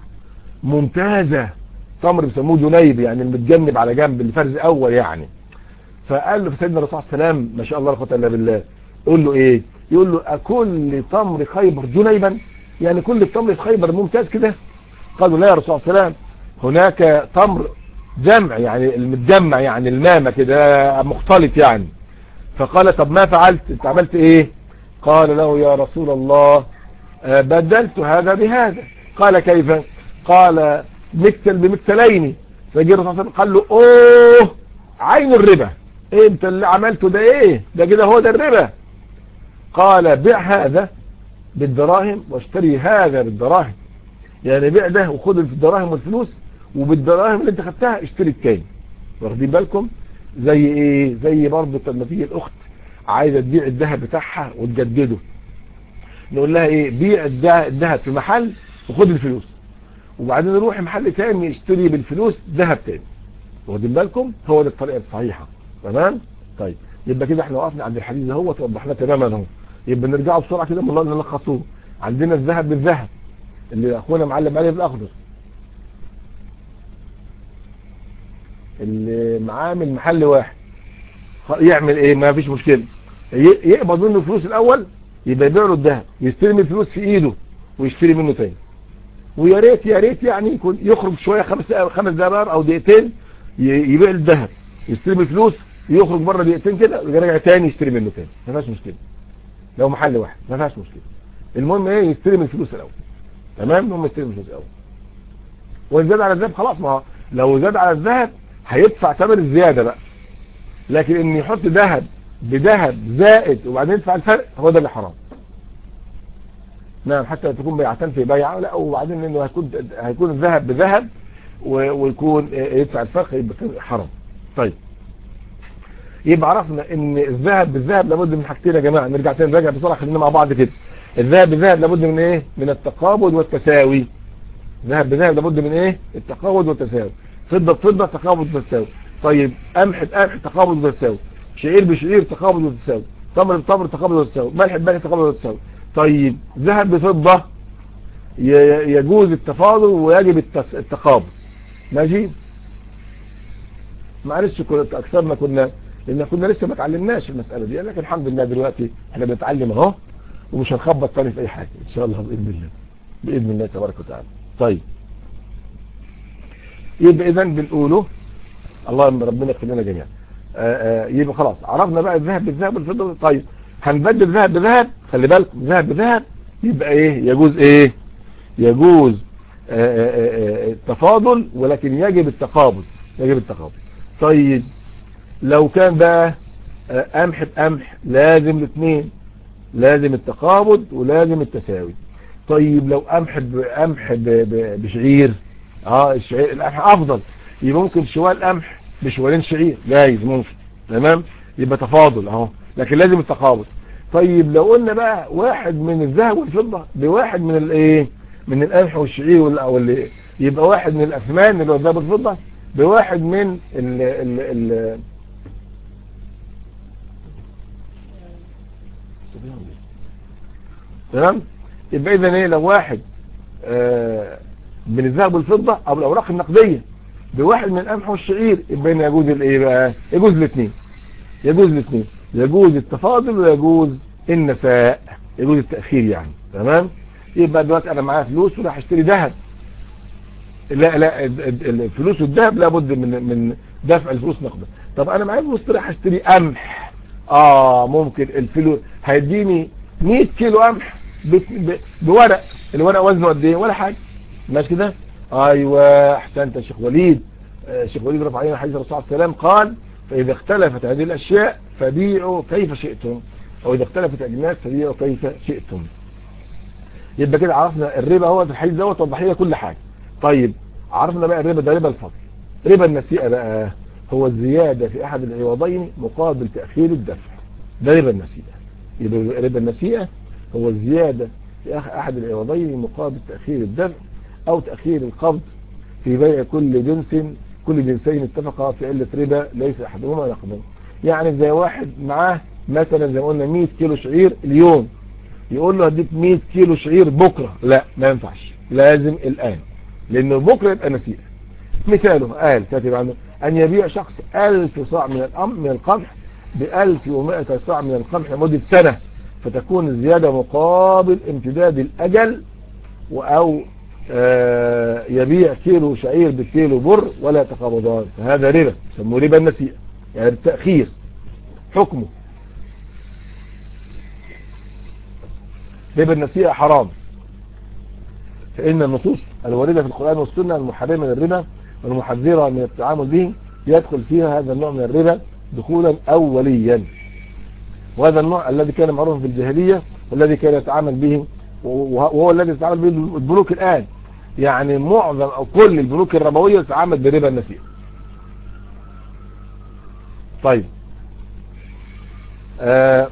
ممتازة تمر بيسموه جنيب يعني المتجنب على جنب الفرز اول يعني فقال له سيدنا الرسول صلى الله عليه وسلم ما شاء الله لا قوه الا بالله يقول له ايه يقول له اكل تمر خيبر جنيبا يعني كل التمر في خيبر ممتاز كده قالوا لا يا رسول الله صلى الله عليه وسلم هناك تمر جمع يعني المتجمع يعني المامة كده مختلط يعني فقال طب ما فعلت انت عملت ايه قال له يا رسول الله بدلت هذا بهذا قال كيف قال مكتل بمكتلين فجي الرسول صلى الله عليه وسلم قال له اوه عين الربا ايه انت اللي عملته ده ايه ده كده هو ده الربا قال بيع هذا بالدراهم واشتري هذا بالدراهم يعني بيع ده وخد الدراهم والفلوس وبالدراهم اللي انت خدتها اشتري التاني واخدين بالكم زي ايه زي برضه لما تيجي الاخت عايزه تبيع الذهب بتاعها وتجدده نقول لها ايه بيع الذهب في محل وخد الفلوس وبعدين نروح محل تاني يشتري بالفلوس ذهب تاني واخدين بالكم هو ده الطريقه الصحيحه تمام طيب يبقى كده احنا وقفنا عند الحديث ده هو توضحناه تماما اهو يبقى نرجعوا بسرعه كده والله نلخصوه عندنا الذهب بالذهب اللي اخونا معلم عليه بالاخضر اللي معاه من محل واحد يعمل ايه ما فيش مشكله يقبض منه فلوس الاول يبقى يبيع له الذهب ويستلم الفلوس في ايده ويشتري منه تاني ويا ريت يا ريت يعني يكون يخرج شويه خمس خمس دقائق او دقيقتين يبيع الذهب يستلم الفلوس يخرج بره دقيقتين كده ويرجع تاني يشتري منه تاني ما فيهاش مشكله لو محل واحد ما فيهاش مشكله المهم ايه يستلم الفلوس الاول تمام المهم يستلم الفلوس الاول وان زاد على الذهب خلاص ما لو زاد على الذهب هيدفع ثمن الزياده بقى لكن ان يحط ذهب بذهب زائد وبعدين يدفع الفرق هو ده اللي حرام نعم حتى تكون بيعتان في بيعه لا وبعدين انه هيكون هيكون الذهب بذهب ويكون يدفع الفرق يبقى حرام طيب يبقى عرفنا ان الذهب بالذهب لابد من حاجتين يا جماعه نرجع تاني نراجع بسرعه خلينا مع بعض كده الذهب بالذهب لابد من ايه من التقابض والتساوي ذهب بذهب لابد من ايه التقابض والتساوي فضه بفضه تقابض وتساوي طيب قمح بقمح تقابض وتساوي شعير بشعير تقابض وتساوي تمر بتمر تقابض وتساوي ملح بملح تقابض وتساوي طيب ذهب بفضه يجوز التفاضل ويجب التقابض ماشي معلش كنت اكثرنا كنا لان كنا لسه ما اتعلمناش المساله دي لكن الحمد لله دلوقتي احنا بنتعلم اهو ومش هنخبط تاني في اي حاجه ان شاء الله باذن الله باذن الله تبارك وتعالى طيب يبقى اذا بنقوله اللهم ربنا يغفر لنا جميعا يبقى خلاص عرفنا بقى الذهب بالذهب والفضه طيب هنبدل ذهب بذهب خلي بالكم ذهب بذهب يبقى ايه يجوز ايه يجوز التفاضل ولكن يجب التقابض يجب التقابض طيب لو كان بقى قمح بقمح لازم الاثنين لازم التقابض ولازم التساوي طيب لو قمح بقمح بشعير اه الشعير القمح افضل يبقى ممكن شوال قمح بشوالين شعير جايز ممكن تمام يبقى تفاضل اهو لكن لازم التقابض طيب لو قلنا بقى واحد من الذهب والفضة بواحد من الايه من القمح والشعير وال يبقى واحد من الاثمان اللي هو الذهب والفضة بواحد من ال ال ال تمام يبقى اذا ايه لو واحد آه من الذهب والفضة او الاوراق النقدية بواحد من القمح والشعير يبقى هنا يجوز الايه بقى يجوز الاثنين يجوز الاثنين يجوز التفاضل ويجوز النساء يجوز التأخير يعني تمام يبقى دلوقتي انا معايا فلوس وراح اشتري ذهب لا لا الفلوس والذهب لابد من من دفع الفلوس نقدا طب انا معايا فلوس راح اشتري قمح اه ممكن الفلوس هيديني 100 كيلو قمح بورق الورق وزنه قد ايه ولا حاجه ماشي كده ايوه احسنت يا شيخ وليد الشيخ وليد رفع علينا حديث الرسول صلى الله عليه وسلم قال فاذا اختلفت هذه الاشياء فبيعوا كيف شئتم او اذا اختلفت اجناس فبيعوا كيف شئتم يبقى كده عرفنا الربا هو في الحديث دوت وضح لنا كل حاجه طيب عرفنا بقى الربا ده ربا الفضل ربا النسيئه بقى هو الزياده في احد العوضين مقابل تاخير الدفع ده ربا النسيئه يبقى ربا النسيئه هو الزياده في احد العوضين مقابل تاخير الدفع او تاخير القبض في بيع كل جنس كل جنسين اتفقا في علة ربا ليس احدهما نقدا يعني زي واحد معاه مثلا زي ما قلنا 100 كيلو شعير اليوم يقول له هديك 100 كيلو شعير بكرة لا ما ينفعش لازم الآن لأنه بكرة يبقى نسيئة مثاله قال كاتب عنه أن يبيع شخص 1000 صاع من الأم من القمح ب 1100 صاع من القمح لمدة سنة فتكون الزيادة مقابل امتداد الأجل أو آه يبيع كيلو شعير بكيلو بر ولا يتقابضان فهذا ربا يسموه ربا النسيئة يعني بالتأخير حكمه ربا النسيئة حرام فإن النصوص الواردة في القرآن والسنة المحرمة للربا والمحذرة من التعامل به يدخل فيها هذا النوع من الربا دخولا أوليا وهذا النوع الذي كان معروفا في الجاهلية والذي كان يتعامل به وهو الذي يتعامل به البنوك الآن يعني معظم أو كل البنوك الربوية تتعامل بربا النسيئة طيب آه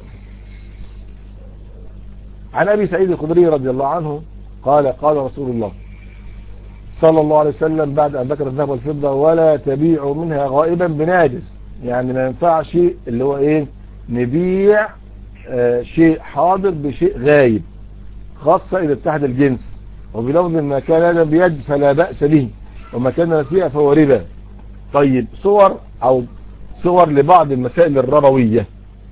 عن أبي سعيد الخدري رضي الله عنه قال قال رسول الله صلى الله عليه وسلم بعد أن ذكر الذهب والفضة ولا تبيعوا منها غائبا بناجز يعني ما ينفعش اللي هو ايه نبيع آه شيء حاضر بشيء غايب خاصة إذا اتحد الجنس وبلفظ ما كان هذا بيد فلا بأس به وما كان نسيئة فهو ربا طيب صور أو صور لبعض المسائل الربوية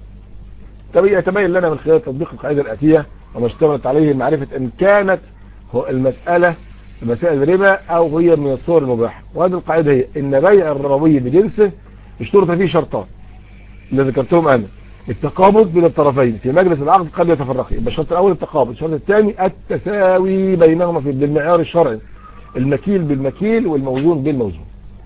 يتبين لنا من خلال تطبيق القاعدة الآتية وما اشتملت عليه معرفة ان كانت هو المسألة مسائل ربا او هي من الصور المباحة وهذه القاعدة هي ان بيع الربوي بجنسه اشترط فيه شرطان اللي ذكرتهم انا التقابض بين الطرفين في مجلس العقد قد يتفرق يبقى الشرط الاول التقابض الشرط الثاني التساوي بينهما في بالمعيار الشرعي المكيل بالمكيل والموزون بالموزون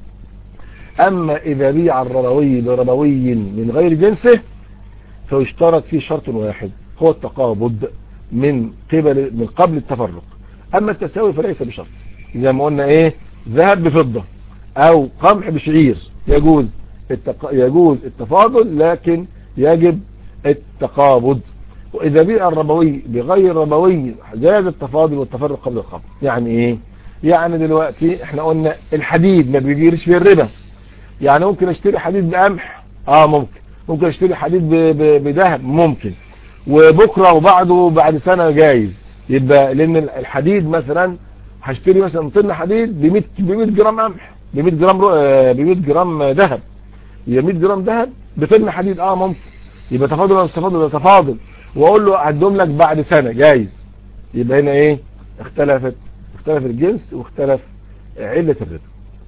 اما اذا بيع الربوي بربوي من غير جنسه فيشترط فيه شرط واحد هو التقابض من قبل من قبل التفرق اما التساوي فليس بشرط زي ما قلنا ايه ذهب بفضة او قمح بشعير يجوز التق... يجوز التفاضل لكن يجب التقابض واذا بيع الربوي بغير ربوي جاز التفاضل والتفرق قبل القبض يعني ايه يعني دلوقتي احنا قلنا الحديد ما بيجيرش فيه الربا يعني ممكن اشتري حديد بقمح اه ممكن ممكن اشتري حديد بذهب ممكن وبكرة وبعده بعد سنة جايز يبقى لان الحديد مثلا هشتري مثلا طن حديد ب 100 ب 100 جرام قمح ب 100 جرام ب 100 جرام ذهب يبقى 100 جرام ذهب بطن حديد اه ممكن يبقى تفاضل ولا مش تفاضل ولا تفاضل واقول له هديهم لك بعد سنة جايز يبقى هنا ايه اختلفت اختلف الجنس واختلف علة الربا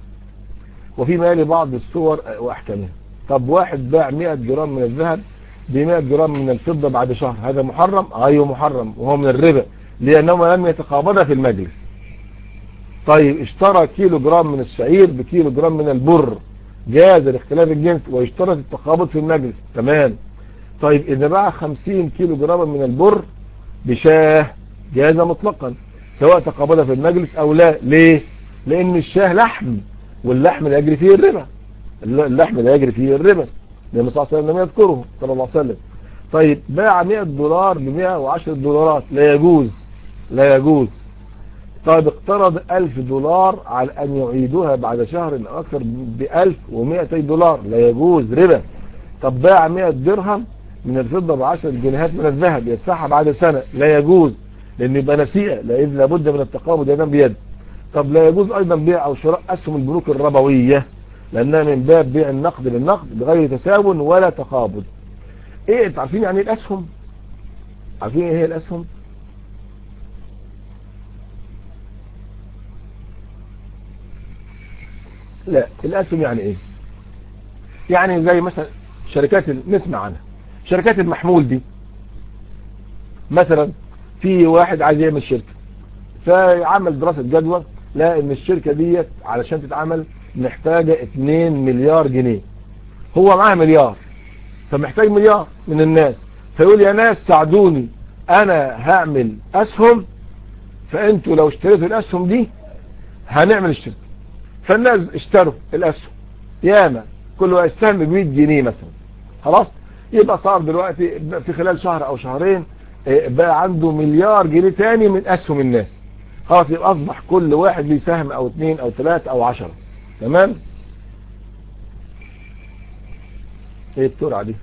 وفي مالي بعض الصور واحكامها طب واحد باع 100 جرام من الذهب ب 100 جرام من الفضة بعد شهر هذا محرم ايوه محرم وهو من الربا لانهما لم يتقابضا في المجلس طيب اشترى كيلو جرام من الشعير بكيلو جرام من البر جاز الاختلاف الجنس ويشترط التقابض في المجلس تمام طيب اذا باع 50 كيلو جرام من البر بشاه جاز مطلقا سواء تقابضها في المجلس او لا ليه لان الشاه لحم واللحم لا يجري فيه الربا اللحم لا يجري فيه الربا لان صلى الله عليه وسلم لم يذكره صلى الله عليه وسلم طيب باع 100 دولار ب 110 دولارات لا يجوز لا يجوز طيب اقترض 1000 دولار على ان يعيدها بعد شهر او اكثر ب 1200 دولار لا يجوز ربا طب باع 100 درهم من الفضة ب 10 جنيهات من الذهب يدفعها بعد سنة لا يجوز لان يبقى نسيئة لان لابد من التقابض يدا بيد طب لا يجوز ايضا بيع او شراء اسهم البنوك الربوية لانها من باب بيع النقد بالنقد بغير تساون ولا تقابض ايه انتوا عارفين يعني ايه الاسهم عارفين ايه هي الاسهم لا الاسهم يعني ايه يعني زي مثلا شركات نسمع عنها شركات المحمول دي مثلا في واحد عايز يعمل شركة فعمل دراسة جدوى لا ان الشركة ديت علشان تتعمل محتاجة 2 مليار جنيه هو معاه مليار فمحتاج مليار من الناس فيقول يا ناس ساعدوني انا هعمل اسهم فانتوا لو اشتريتوا الاسهم دي هنعمل الشركة فالناس اشتروا الاسهم ياما كل واحد سهم ب 100 جنيه مثلا خلاص يبقى صار دلوقتي في خلال شهر او شهرين بقى عنده مليار جنيه تاني من اسهم الناس خلاص يبقى اصبح كل واحد ليه سهم او اثنين او ثلاثة او عشرة تمام ايه الترعة دي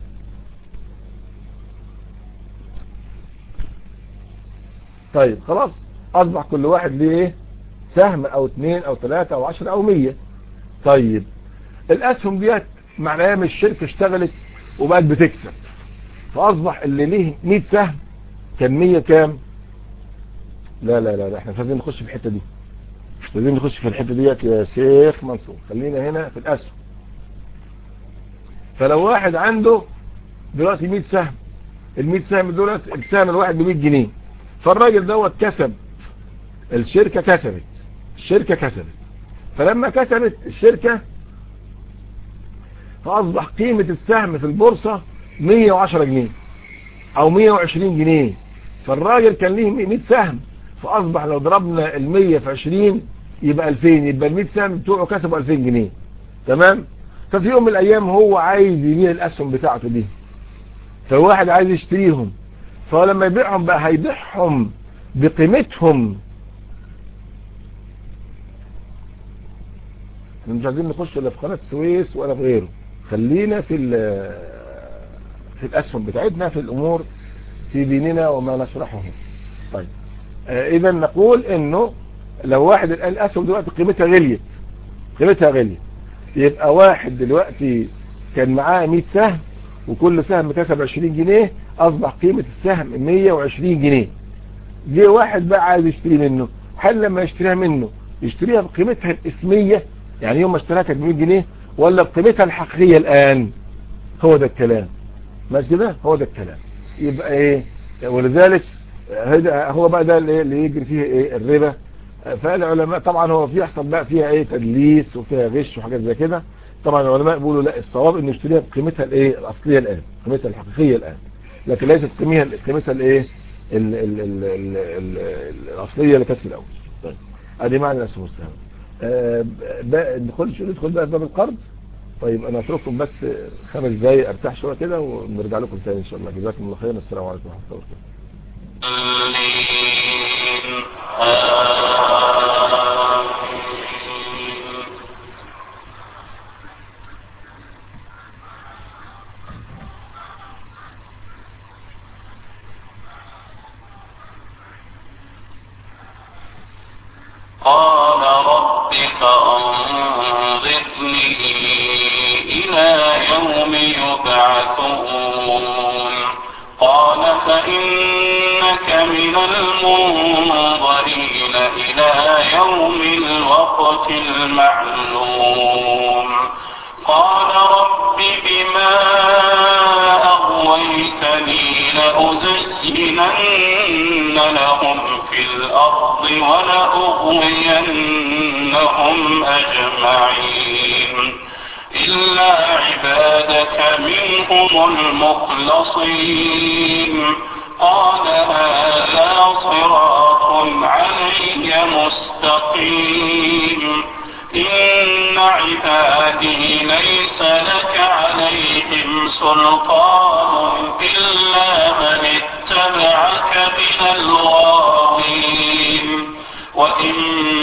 طيب خلاص اصبح كل واحد ليه ايه سهم او اثنين او ثلاثة او عشرة او مية طيب الاسهم ديت معناها مش الشركة اشتغلت وبقت بتكسب فاصبح اللي ليه 100 سهم كان 100 كام لا لا لا, لا احنا مش عايزين نخش في الحته دي مش عايزين نخش في الحته ديت يا شيخ منصور خلينا هنا في الاسهم فلو واحد عنده دلوقتي 100 سهم ال 100 سهم دولت السهم الواحد ب 100 جنيه فالراجل دوت كسب الشركه كسبت الشركه كسبت فلما كسبت الشركه فاصبح قيمة السهم في البورصة 110 جنيه او 120 جنيه فالراجل كان ليه 100 سهم فاصبح لو ضربنا ال 100 في 20 يبقى 2000 يبقى ال 100 سهم بتوعه كسبوا 2000 جنيه تمام ففي يوم من الايام هو عايز يبيع الاسهم بتاعته دي فواحد عايز يشتريهم فلما يبيعهم بقى هيبيعهم بقيمتهم احنا مش عايزين نخش لا في قناة السويس ولا في غيره خلينا في في الاسهم بتاعتنا في الامور في ديننا وما نشرحه طيب آه اذا نقول انه لو واحد الان الاسهم دلوقتي قيمتها غليت قيمتها غليت يبقى واحد دلوقتي كان معاه 100 سهم وكل سهم كسب 20 جنيه اصبح قيمة السهم 120 جنيه جه واحد بقى عايز يشتري منه هل لما يشتريها منه يشتريها بقيمتها الاسمية يعني يوم ما اشتراها كانت ب 100 جنيه ولا بقيمتها الحقيقية الآن هو ده الكلام ماشي كده هو ده الكلام يبقى ايه ولذلك هو بقى ده اللي يجري فيه ايه الربا فالعلماء طبعا هو في يحصل بقى فيها ايه تدليس وفيها غش وحاجات زي كده طبعا العلماء بيقولوا لا الصواب انه يشتريها بقيمتها الايه الاصليه الان قيمتها الحقيقيه الان لكن ليست قيمتها قيمتها الايه الاصليه اللي كانت في الاول طيب ادي معنى الاسهم والسهم أه ندخل ندخل بقى باب القرض طيب انا اترككم بس خمس دقايق ارتاح شويه كده ونرجع لكم تاني ان شاء الله جزاكم الله خيرا السلام عليكم ورحمه الله قال رب فأنظرني إلى يوم يبعثون قال فإنك من المنظرين إلى يوم الوقت المعلوم قال رب بما أغويتني لأزينن لهم في الأرض ولأغوينهم لأغوينهم أجمعين إلا عبادك منهم المخلصين قال هذا صراط علي مستقيم إن عبادي ليس لك عليهم سلطان إلا من اتبعك من الغاوين وإن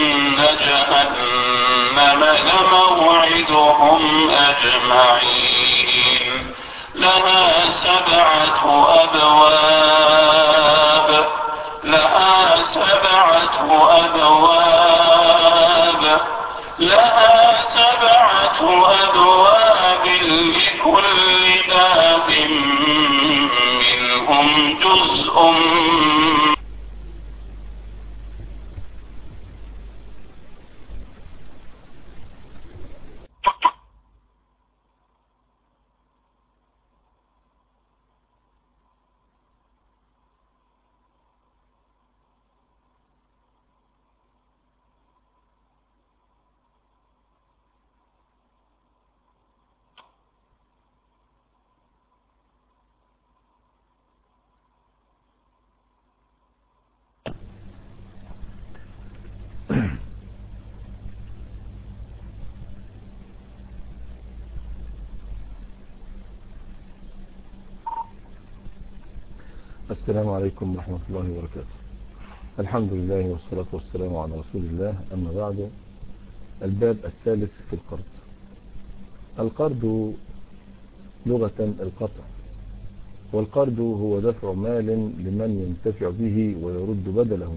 جهنم لموعدهم أجمعين لها سبعة أبواب لها سبعة أبواب لها سبعة أبواب لكل باب منهم جزء السلام عليكم ورحمة الله وبركاته الحمد لله والصلاة والسلام على رسول الله أما بعد الباب الثالث في القرض القرض لغة القطع والقرض هو دفع مال لمن ينتفع به ويرد بدله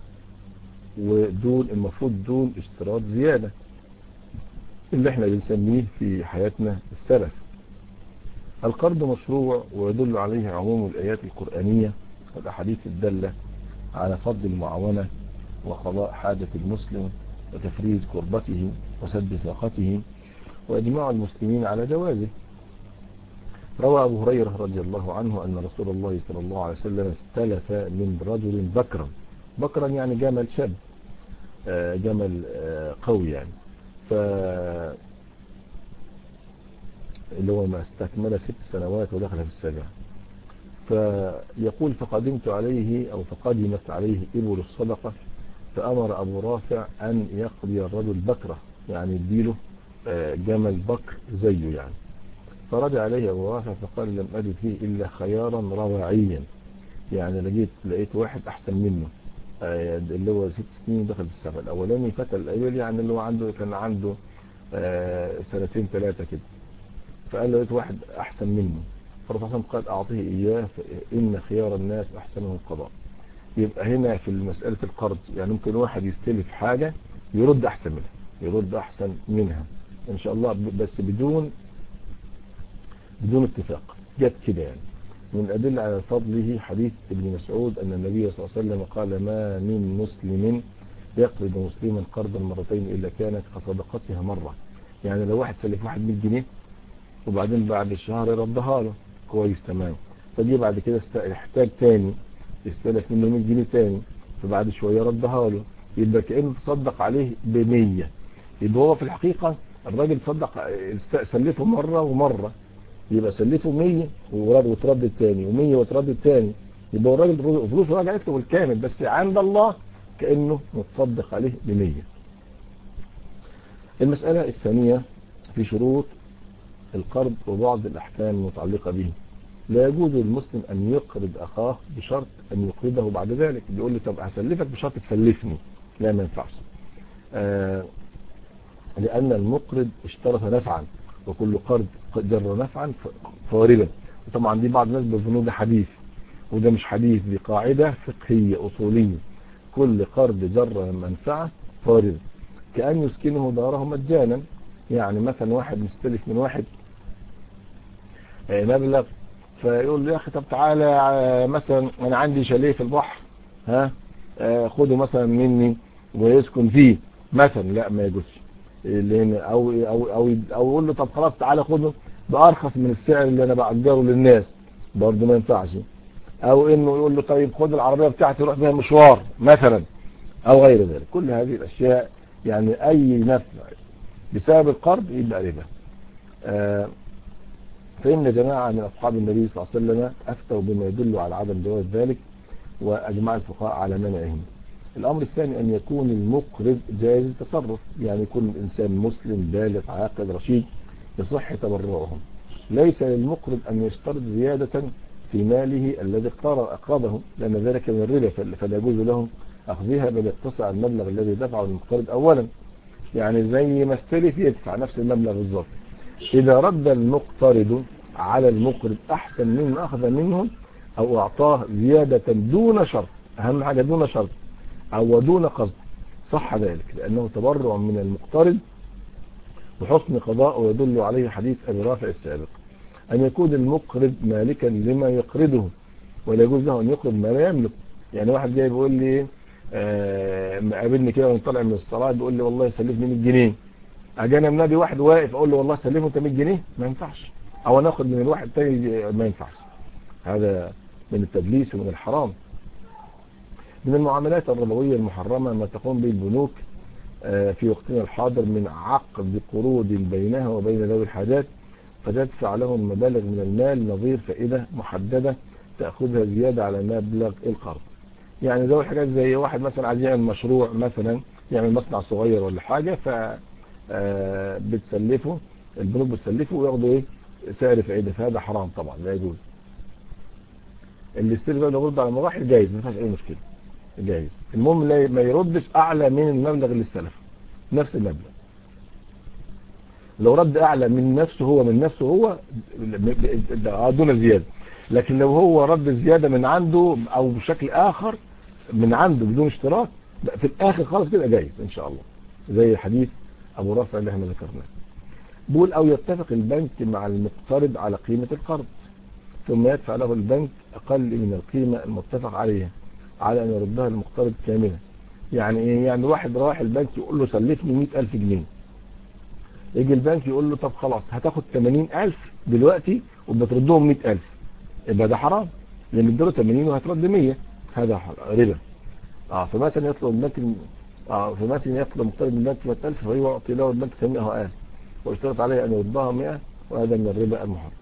ودون المفروض دون اشتراط زيادة اللي احنا بنسميه في حياتنا السلف القرض مشروع ويدل عليه عموم الآيات القرآنية والأحاديث الدالة على فضل المعاونة وقضاء حاجة المسلم وتفريج كربته وسد فاقته وإجماع المسلمين على جوازه روى أبو هريرة رضي الله عنه أن رسول الله صلى الله عليه وسلم استلف من رجل بكرا بكرا يعني جمل شاب جمل قوي يعني ف اللي هو ما استكمل ست سنوات ودخل في السابعة فيقول فقدمت عليه أو فقدمت عليه إبل الصدقة فأمر أبو رافع أن يقضي الرجل بكرة يعني يديله جمل بكر زيه يعني فرجع عليه أبو رافع فقال لم أجد فيه إلا خيارا رواعيا يعني لقيت لقيت واحد أحسن منه اللي هو ست سنين دخل في السبع الأولاني فتى الأول يعني اللي هو عنده كان عنده سنتين ثلاثة كده فقال له لقيت واحد أحسن منه فالرسول صلى الله عليه وسلم قال أعطيه إياه فإن خيار الناس أحسنهم القضاء يبقى هنا في مسألة القرض يعني ممكن واحد يستلف حاجة يرد أحسن منها يرد أحسن منها إن شاء الله بس بدون بدون اتفاق جت كده يعني من أدلة على فضله حديث ابن مسعود أن النبي صلى الله عليه وسلم قال ما من مسلم يقرض مسلما قرضا مرتين إلا كانت كصدقتها مرة يعني لو واحد سلف واحد 100 جنيه وبعدين بعد الشهر يردها له كويس تمام فجي بعد كده احتاج تاني يستلف منه 100 جنيه تاني فبعد شوية ردها له يبقى كأنه تصدق عليه ب 100 يبقى هو في الحقيقة الراجل تصدق سلفه مرة ومرة يبقى سلفه 100 وتردد تاني و100 وتردد تاني يبقى الراجل فلوسه رجعت له بالكامل بس عند الله كأنه متصدق عليه ب 100 المسألة الثانية في شروط القرض وبعض الأحكام المتعلقة به لا يجوز للمسلم أن يقرض أخاه بشرط أن يقرضه بعد ذلك بيقول لي طب هسلفك بشرط تسلفني لا ما ينفعش آه لأن المقرض اشترط نفعا وكل قرض جر نفعا فواردا وطبعا دي بعض الناس بيظنوا ده حديث وده مش حديث دي قاعدة فقهية أصولية كل قرض جر منفعة فواردا كأن يسكنه داره مجانا يعني مثلا واحد مستلف من واحد مبلغ فيقول له يا اخي طب تعالى مثلا انا عندي شاليه في البحر ها خده مثلا مني ويسكن فيه مثلا لا ما يجوزش لان او او او او يقول له طب خلاص تعالى خده بارخص من السعر اللي انا باجره للناس برضه ما ينفعش او انه يقول له طيب خد العربيه بتاعتي روح بيها مشوار مثلا أو غير ذلك كل هذه الأشياء يعني أي نفع بسبب القرض يبقى ربا آه فإن جماعة من أصحاب النبي صلى الله عليه وسلم أفتوا بما يدل على عدم جواز ذلك وأجمع الفقهاء على منعه الأمر الثاني أن يكون المقرض جائز التصرف يعني يكون الإنسان مسلم بالغ عاقل رشيد يصح تبرعهم ليس للمقرض أن يشترط زيادة في ماله الذي اقرضه لأن ذلك من الربا فلا يجوز له أخذها بل يقتصر على المبلغ الذي دفعه المقترض أولا يعني زي ما استلف يدفع نفس المبلغ بالظبط إذا رد المقترض على المقرض أحسن مما أخذ منهم أو أعطاه زيادة دون شرط أهم حاجة دون شرط أو دون قصد صح ذلك لأنه تبرع من المقترض وحسن قضاء ويدل عليه حديث أبي رافع السابق أن يكون المقرض مالكا لما يقرضه ولا يجوز له أن يقرض ما لا يملك يعني واحد جاي بيقول لي آه مقابلني كده وانا طالع من الصلاة بيقول لي والله سلفني 100 جنيه اجي انا منادي واحد واقف اقول له والله سلفه انت 100 جنيه ما ينفعش او انا اخد من الواحد تاني ما ينفعش هذا من التدليس ومن الحرام من المعاملات الربوية المحرمة ما تقوم به البنوك آه في وقتنا الحاضر من عقد قروض بينها وبين ذوي الحاجات فتدفع لهم مبالغ من المال نظير فائدة محددة تأخذها زيادة على مبلغ القرض يعني زي حاجات زي واحد مثلا عايز يعمل مشروع مثلا يعمل مصنع صغير ولا حاجة ف بتسلفه البنوك بتسلفه وياخدوا ايه سعر فائدة فهذا حرام طبعا لا يجوز اللي يستلف بقى يرد على مراحل جايز ما فيهاش اي مشكلة جايز المهم لا ما يردش اعلى من المبلغ اللي استلفه نفس المبلغ لو رد اعلى من نفسه هو من نفسه هو دون زيادة لكن لو هو رد زيادة من عنده او بشكل اخر من عنده بدون اشتراك في الاخر خالص كده جايز ان شاء الله زي حديث ابو رافع اللي احنا ذكرناه بقول او يتفق البنك مع المقترض على قيمة القرض ثم يدفع له البنك اقل من القيمة المتفق عليها على ان يردها المقترض كاملة يعني ايه يعني واحد راح البنك يقول له سلفني 100000 جنيه يجي البنك يقول له طب خلاص هتاخد 80000 دلوقتي وبتردهم 100000 يبقى ده حرام لان اداله 80 وهترد 100 هذا ربا اه فمثلا يطلب البنك اه فمثلا يطلب مقترض من البنك 100000 فيعطي له البنك 800 ألف واشترط عليه ان يردها 100 وهذا من الربا المحرم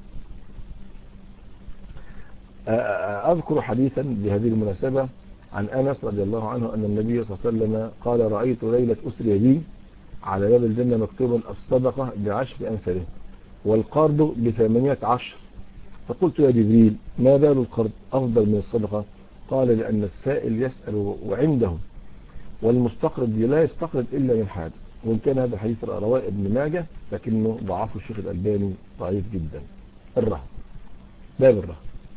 اذكر حديثا بهذه المناسبة عن انس رضي الله عنه ان النبي صلى الله عليه وسلم قال رأيت ليلة اسري بي على باب الجنة مكتوبا الصدقة بعشر امثاله والقرض بثمانية عشر فقلت يا جبريل ما بال القرض أفضل من الصدقة قال لأن السائل يسأل وعنده والمستقرض لا يستقرض إلا من حاجة وإن كان هذا حديث رواه ابن ماجه لكنه ضعفه الشيخ الألباني ضعيف جدا الرهن باب الرهن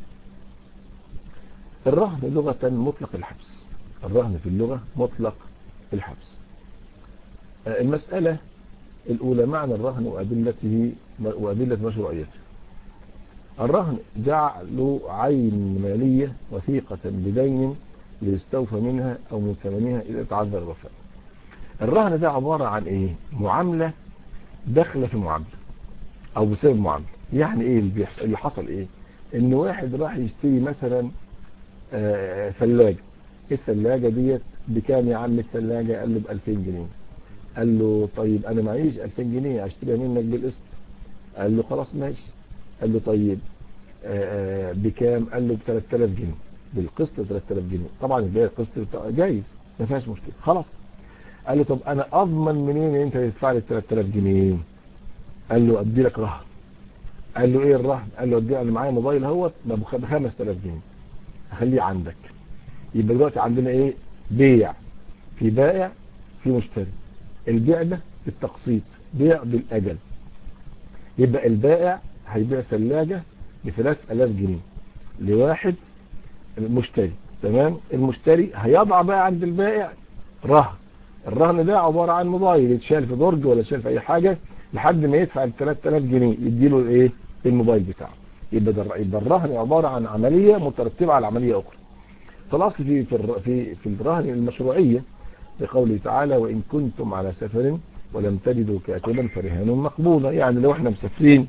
الرهن لغة مطلق الحبس الرهن في اللغة مطلق الحبس المسألة الأولى معنى الرهن وأدلته وأدلة مشروعيته الرهن جعل عين مالية وثيقة بدين ليستوفى منها أو من ثمنها إذا تعذر الوفاء الرهن ده عبارة عن إيه معاملة داخله في معاملة أو بسبب معاملة يعني إيه اللي, بيحصل اللي حصل إيه إن واحد راح يشتري مثلا ثلاجة الثلاجة ديت بكام يا عم الثلاجة قال له ب 2000 جنيه قال له طيب أنا معيش 2000 جنيه أشتريها منك بالقسط قال له خلاص ماشي قال له طيب آآ آآ بكام قال له ب 3000 جنيه بالقسط 3000 جنيه طبعا البيع القسط جايز ما فيهاش مشكله خلاص قال له طب انا اضمن منين انت تدفع لي 3000 جنيه قال له ادي لك رهن قال له ايه الرهن قال له ادي انا معايا موبايل اهوت ب 5000 جنيه اخليه عندك يبقى دلوقتي عندنا ايه بيع في بائع في مشتري البيع ده بالتقسيط بيع بالاجل يبقى البائع هيبيع ثلاجة ب 3000 جنيه لواحد مشتري تمام المشتري هيضع بقى عند البائع رهن الرهن ده عبارة عن موبايل يتشال في درج ولا يتشال في اي حاجة لحد ما يدفع ال 3000 جنيه يديله الايه الموبايل بتاعه يبقى ده يبقى الرهن عبارة عن عملية مترتبة على عملية اخرى فالاصل في في في, في الرهن المشروعية لقوله تعالى وان كنتم على سفر ولم تجدوا كاتبا فرهان مقبوضة يعني لو احنا مسافرين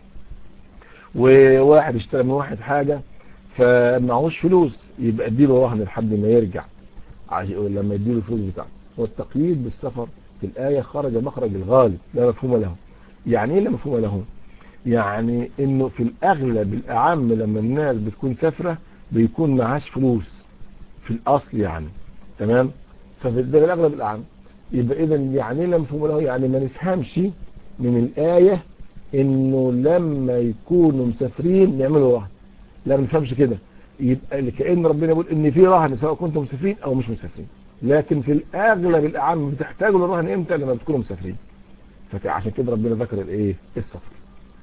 وواحد اشترى من واحد حاجة فمعهوش فلوس يبقى اديله رهن لحد ما يرجع لما يديله الفلوس بتاعته والتقييد بالسفر في الآية خرج مخرج الغالب لا مفهوم له يعني ايه لا مفهوم له يعني انه في الاغلب الاعم لما الناس بتكون سافرة بيكون معهاش فلوس في الاصل يعني تمام ففي ده الاغلب الاعم يبقى اذا يعني ايه لا مفهوم له يعني ما نفهمش من الاية انه لما يكونوا مسافرين يعملوا رهن لا ما نفهمش كده يبقى كأن ربنا يقول ان في رهن سواء كنتم مسافرين او مش مسافرين لكن في الاغلب الاعم بتحتاجوا للرهن امتى لما بتكونوا مسافرين فعشان كده ربنا ذكر الايه السفر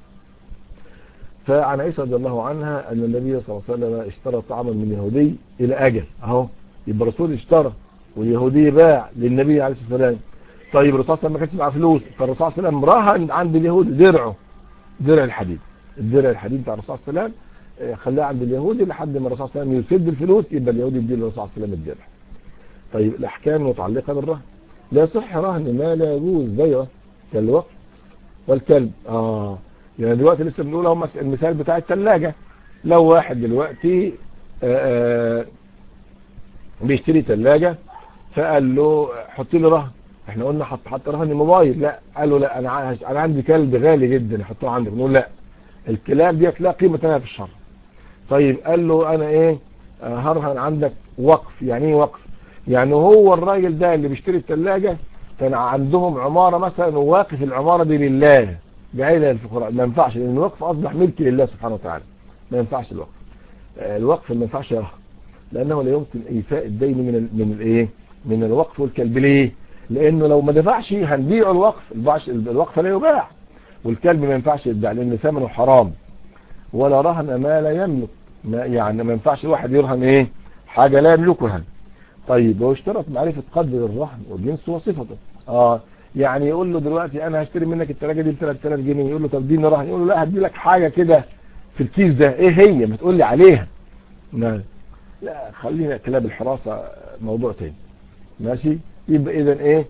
فعن عائشة رضي الله عنها ان النبي صلى الله عليه وسلم اشترى طعاما من يهودي الى اجل اهو يبقى الرسول اشترى واليهودي باع للنبي عليه الصلاه والسلام طيب الرسول صلى الله عليه وسلم ما كانش معاه فلوس فالرسول صلى الله عليه وسلم رهن عند اليهود درعه درع الحديد الدرع الحديد بتاع الرسول صلى الله عليه وسلم خلاه عند اليهودي لحد ما الرسول صلى الله عليه وسلم يسد الفلوس يبقى اليهودي يدي للرسول صلى الله عليه وسلم الدرع طيب الاحكام المتعلقه بالرهن لا صح رهن ما لا يجوز بيعه كالوقت والكلب اه يعني دلوقتي لسه بنقول اهو المثال بتاع الثلاجه لو واحد دلوقتي آآ آآ بيشتري ثلاجه فقال له حط لي رهن احنا قلنا حط حط رهن الموبايل لا قال له لا انا انا عندي كلب غالي جدا حطوه عندك نقول لا الكلاب دي لا قيمه لها في الشرع طيب قال له انا ايه هرهن عندك وقف يعني ايه وقف يعني هو الراجل ده اللي بيشتري الثلاجه كان عندهم عماره مثلا وواقف العماره دي لله جايله للفقراء ما ينفعش لان الوقف اصبح ملك لله سبحانه وتعالى ما ينفعش الوقف الوقف ما ينفعش يرهن لانه لا يمكن ايفاء الدين من ال من الايه من الوقف والكلب ليه لانه لو ما دفعش هنبيع الوقف الوقف لا يباع والكلب ما ينفعش يتباع لان ثمنه حرام ولا رهن ما لا يملك ما يعني ما ينفعش الواحد يرهن ايه حاجه لا يملكها طيب هو اشترط معرفه قدر الرهن وجنسه وصفته اه يعني يقول له دلوقتي انا هشتري منك الثلاجه دي ب 3000 جنيه يقول له طب اديني رهن يقول له لا هدي لك حاجه كده في الكيس ده ايه هي ما تقول لي عليها لا لا خلينا كلاب الحراسه موضوع تاني ماشي يبقى اذا ايه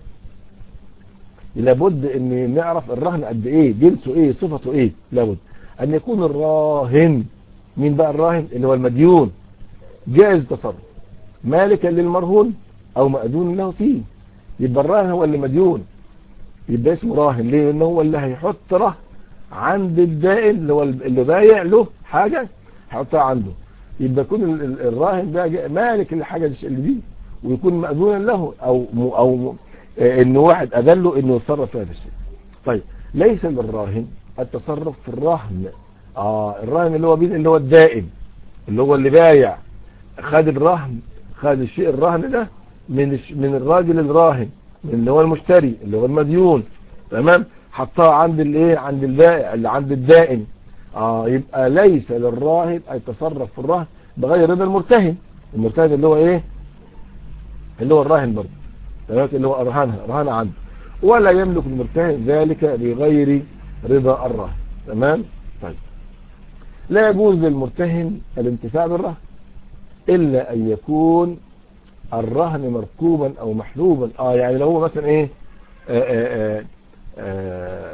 لابد ان نعرف الرهن قد ايه جنسه ايه صفته ايه لابد ان يكون الراهن مين بقى الراهن اللي هو المديون جائز تصرف مالكا للمرهون او مأذون له فيه يبقى الراهن هو اللي مديون يبقى اسمه راهن ليه لان هو اللي هيحط رهن عند الدائن اللي هو اللي بايع له حاجة هيحطها عنده يبقى يكون الراهن ده مالك الحاجة اللي دي ويكون مأذونا له او او ان واحد اذن له انه يتصرف في هذا الشيء طيب ليس للراهن التصرف في الرهن اه الراهن اللي هو مين اللي هو الدائن اللي هو اللي بايع خد الرهن خد الشيء الرهن ده من من الراجل الراهن من اللي هو المشتري اللي هو المديون تمام حطها عند الايه عند البائع اللي عند الدائن اه يبقى ليس للراهن ان يتصرف في الرهن بغير رضا المرتهن المرتهن اللي هو ايه اللي هو الراهن برضه تمام اللي هو رهانها رهانها عنده ولا يملك المرتهن ذلك بغير رضا الراهن تمام طيب لا يجوز للمرتهن الانتفاع بالرهن الا ان يكون الرهن مركوبا او محلوبا اه يعني لو هو مثلا ايه آآ آآ آآ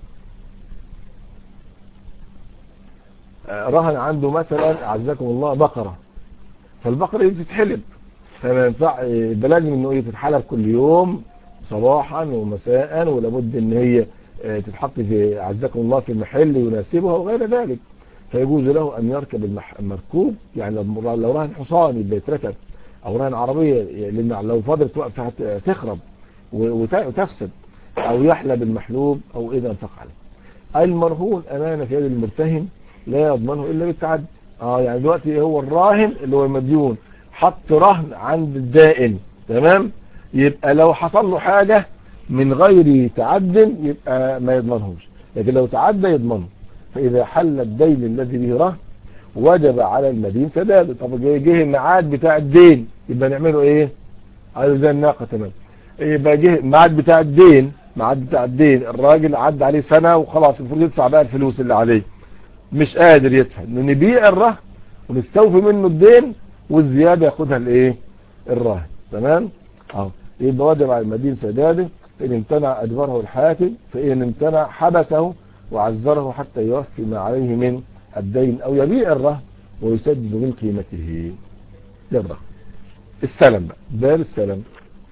رهن عنده مثلا اعزكم الله بقرة فالبقرة دي بتتحلب فما ينفع يبقى لازم انه ايه تتحلب كل يوم صباحا ومساء ولابد ان هي تتحط في اعزكم الله في محل يناسبها وغير ذلك فيجوز له ان يركب المركوب يعني لو رهن حصان يبقى يتركب او رهن عربية لان لو فضلت وقت تخرب وتفسد او يحلب المحلوب او اذا انفق عليه المرهون امانه في يد المرتهن لا يضمنه الا بالتعدي اه يعني دلوقتي هو الراهن اللي هو المديون حط رهن عند الدائن تمام يبقى لو حصل له حاجة من غير تعد يبقى ما يضمنهوش لكن لو تعدى يضمنه فإذا حل الدين الذي به رهن وجب على المدين سداده طب جه الميعاد بتاع الدين يبقى نعمله ايه قالوا زي الناقة تمام يبقى جه الميعاد بتاع الدين ميعاد بتاع الدين الراجل عدى عليه سنة وخلاص المفروض يدفع بقى الفلوس اللي عليه مش قادر يدفع نبيع الرهن ونستوفي منه الدين والزيادة ياخدها الايه الراهن تمام اهو يبقى وجب على المدين سداده فإن امتنع أدبره الحاكم فإن امتنع حبسه وعذره حتى يوفي ما عليه من الدين أو يبيع الرهن ويسدد من قيمته للرهن السلم بقى باب السلم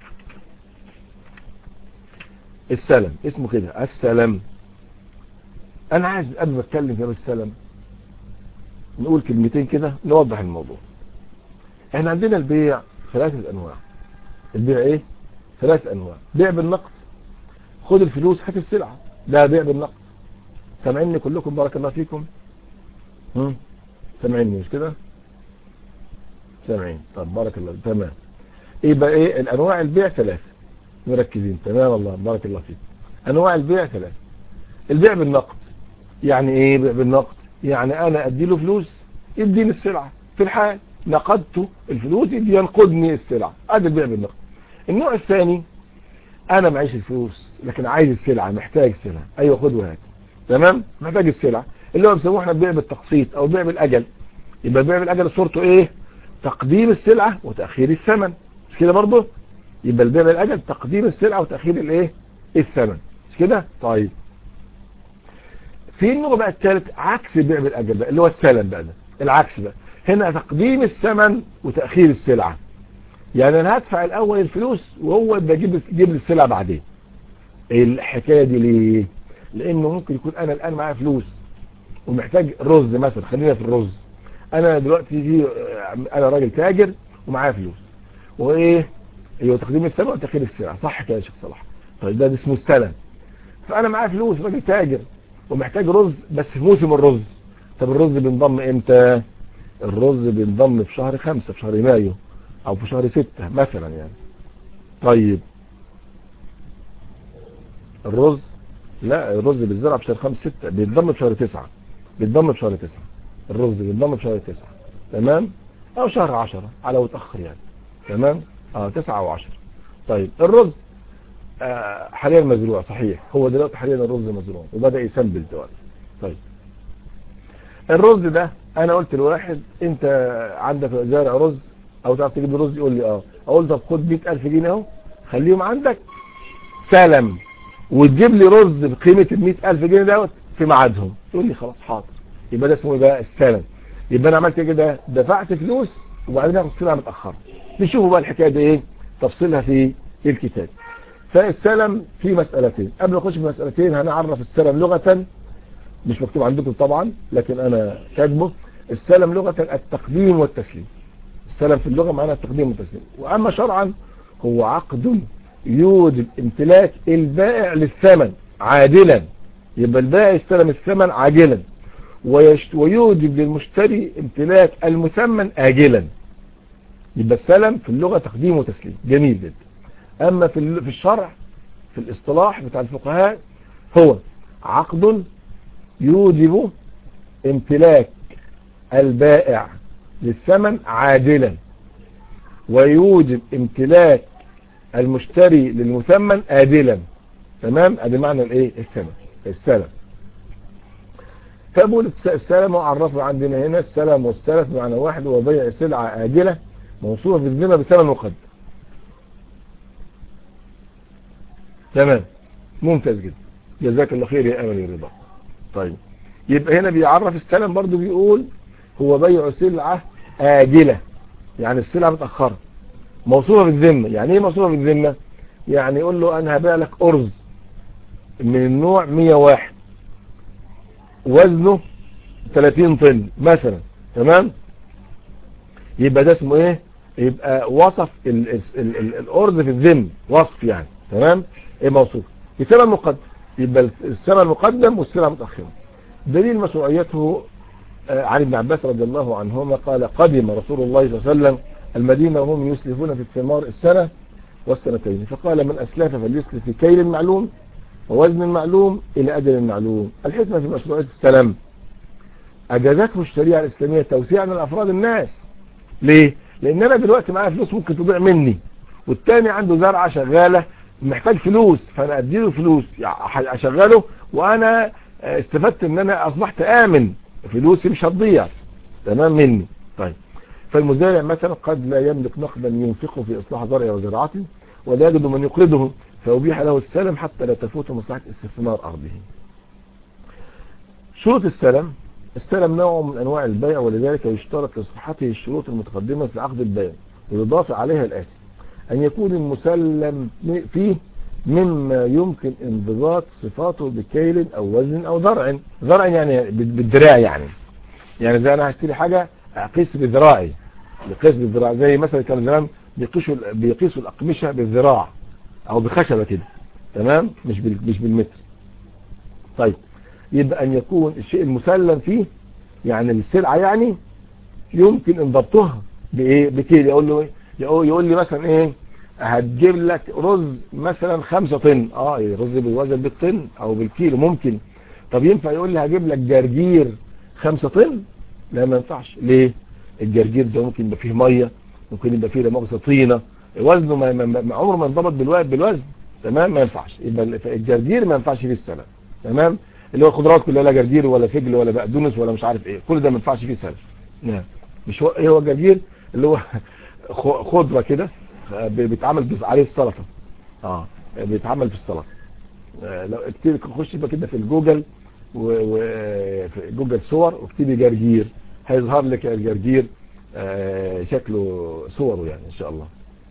السلم اسمه كده السلم انا عايز قبل ما اتكلم في باب السلم نقول كلمتين كده نوضح الموضوع احنا عندنا البيع ثلاثة انواع البيع ايه ثلاث انواع بيع بالنقد خد الفلوس هات السلعة ده بيع بالنقد سامعيني كلكم بارك الله فيكم هم سامعيني مش كده سامعين طب بارك الله تمام ايه بقى ايه الانواع البيع ثلاثة مركزين تمام الله بارك الله فيك انواع البيع ثلاثة البيع بالنقد يعني ايه بيع بالنقد يعني انا ادي له فلوس يديني السلعة في الحال نقدته الفلوس يدي ينقدني السلعة هذا البيع بالنقد النوع الثاني انا معيش الفلوس لكن عايز السلعة محتاج السلعة ايوه خد وهات تمام محتاج السلعة اللي هو بيسموه احنا بيع بالتقسيط او بيع بالاجل يبقى البيع بالاجل صورته ايه تقديم السلعة وتأخير الثمن مش كده برضه يبقى البيع بالاجل تقديم السلعة وتأخير الايه الثمن مش كده طيب في النوع بقى الثالث عكس البيع بالاجل بقى اللي هو السلم بقى ده العكس بقى هنا تقديم الثمن وتأخير السلعة يعني انا هدفع الاول الفلوس وهو بجيب يجيب لي السلعة بعدين الحكاية دي ليه لانه ممكن يكون انا الان معايا فلوس ومحتاج رز مثلا خلينا في الرز انا دلوقتي في انا راجل تاجر ومعايا فلوس وايه ايوه تقديم السلعة وتأخير السلعة صح كده يا شيخ صلاح طيب ده اسمه السلم فانا معايا فلوس راجل تاجر ومحتاج رز بس في موسم الرز طب الرز بينضم امتى الرز بينضم في شهر خمسة في شهر مايو او في شهر ستة مثلا يعني طيب الرز لا الرز بيتزرع في شهر خمسة ستة بيتضم في شهر تسعة بيتضم في شهر تسعة الرز بيتضم في شهر تسعة تمام او شهر عشرة على متأخر يعني تمام اه تسعة وعشرة طيب الرز آه حاليا مزروع صحيح هو دلوقتي حاليا الرز مزروع وبدأ يسنبل دلوقتي طيب الرز ده انا قلت لواحد انت عندك زارع رز او تعرف تجيب رز يقول لي اه اقول طب خد 100000 جنيه اهو خليهم عندك سلم وتجيب لي رز بقيمة ال 100000 جنيه دوت في ميعادهم يقول لي خلاص حاضر يبقى ده اسمه ايه بقى السلم يبقى انا عملت كده دفعت فلوس وبعدين اخد السلعه متاخره نشوفوا بقى الحكايه دي ايه تفصيلها في الكتاب فالسلم في مسألتين قبل ما نخش في مسألتين هنعرف السلم لغة مش مكتوب عندكم طبعا لكن انا كاتبه السلم لغة التقديم والتسليم السلم في اللغة معناه التقديم والتسليم واما شرعا هو عقد يوجب امتلاك البائع للثمن عاجلا يبقى البائع يستلم الثمن عاجلا ويشت ويوجب للمشتري امتلاك المثمن آجلا يبقى السلم في اللغة تقديم وتسليم جميل جدا أما في في الشرع في الاصطلاح بتاع الفقهاء هو عقد يوجب امتلاك البائع للثمن عاجلا ويوجب امتلاك المشتري للمثمن آجلا تمام ادي معنى الايه الثمن السلم فبقول السلم وعرفه عندنا هنا السلم والسلف بمعنى واحد هو بيع سلعة آجلة موصوفة في الذمة بثمن مقدم تمام ممتاز جدا جزاك الله خير يا امل رضا طيب يبقى هنا بيعرف السلم برضو بيقول هو بيع سلعة آجلة يعني السلعة متأخرة موصوفة بالذمة يعني ايه موصوفة بالذمة يعني يقول له انا هبيع لك ارز من النوع 101 وزنه 30 طن مثلا تمام يبقى ده اسمه ايه يبقى وصف ال ال ال ال الارز في الذم وصف يعني تمام ايه موصوف بثمن مقدم يبقى الثمن مقدم والسلعه متاخره دليل مشروعيته عن ابن عباس رضي الله عنهما قال قدم رسول الله صلى الله عليه وسلم المدينة وهم يسلفون في الثمار السنة والسنتين فقال من أسلف فليسلف في كيل معلوم ووزن معلوم إلى أجل معلوم الحكمة في مشروعية السلام أجازته الشريعة الإسلامية توسيعا لأفراد الناس ليه؟ لأن أنا دلوقتي معايا فلوس ممكن تضيع مني والتاني عنده زرعة شغالة محتاج فلوس فأنا أديله فلوس أشغله وأنا استفدت أن أنا أصبحت آمن فلوسي مش هتضيع تمام مني طيب فالمزارع مثلا قد لا يملك نقدا ينفقه في إصلاح زرعه وزراعته ولا يجد من يقرضه فأبيح له السلم حتى لا تفوت مصلحة استثمار أرضه شروط السلم السلم نوع من أنواع البيع ولذلك يشترط لصحته الشروط المتقدمة في عقد البيع ويضاف عليها الآتي أن يكون المسلم فيه مما يمكن انضباط صفاته بكيل أو وزن أو ذرع ذرع يعني بالدراع يعني يعني زي أنا هشتري حاجة أقيس بذراعي بقيس بالذراع زي مثلا كانوا زمان بيقيسوا بيقيسوا الأقمشة بالذراع أو بخشبة كده تمام مش بال مش بالمتر طيب يبقى أن يكون الشيء المسلم فيه يعني السلعة يعني يمكن انضبطها بايه بكيل يقول له يقول, يقول لي مثلا ايه هتجيب لك رز مثلا خمسة طن اه رز بالوزن بالطن او بالكيلو ممكن طب ينفع يقول لي هجيب لك جرجير خمسة طن لا ما ينفعش ليه الجرجير ده ممكن يبقى فيه ميه ممكن يبقى فيه مؤاخذه طينه وزنه ما, ما عمره ما انضبط بالوزن تمام ما ينفعش يبقى الجرجير ما ينفعش فيه السلف تمام اللي هو الخضروات كلها لا جرجير ولا فجل ولا بقدونس ولا مش عارف ايه كل ده ما ينفعش فيه سلف نعم مش هو ايه هو الجرجير اللي هو خضره كده بيتعمل عليه السلطه اه بيتعمل في السلطه آه لو اكتبي خش بقى كده في الجوجل وفي جوجل صور واكتبي جرجير هيظهر لك الجرجير آه شكله صوره يعني ان شاء الله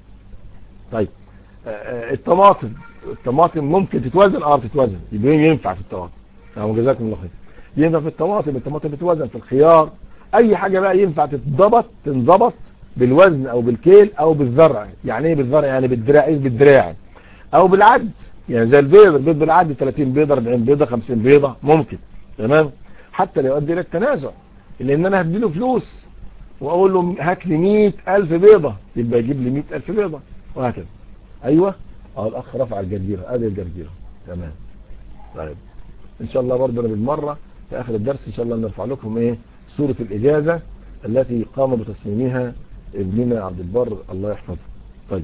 طيب آه الطماطم الطماطم ممكن تتوزن اه بتتوزن يبقى ينفع في الطماطم اه جزاكم الله خير ينفع في الطماطم الطماطم بتتوزن في الخيار اي حاجة بقى ينفع تتضبط تنضبط بالوزن او بالكيل او بالذرع يعني ايه بالذرع يعني بالدراع بالدراع او بالعد يعني زي البيض البيض بالعد 30 بيضة 40 بيضة 50 بيضة ممكن تمام حتى لو يؤدي الى التنازع لان انا هديله فلوس واقول له هات لي 100000 بيضة يبقى يجيب لي 100000 بيضة وهكذا ايوه اه الاخ رفع الجرجيرة ادي الجرجيرة تمام طيب ان شاء الله برضه بالمرة في اخر الدرس ان شاء الله نرفع لكم ايه سورة الاجازة التي قام بتصميمها ابننا عبد البر الله يحفظه طيب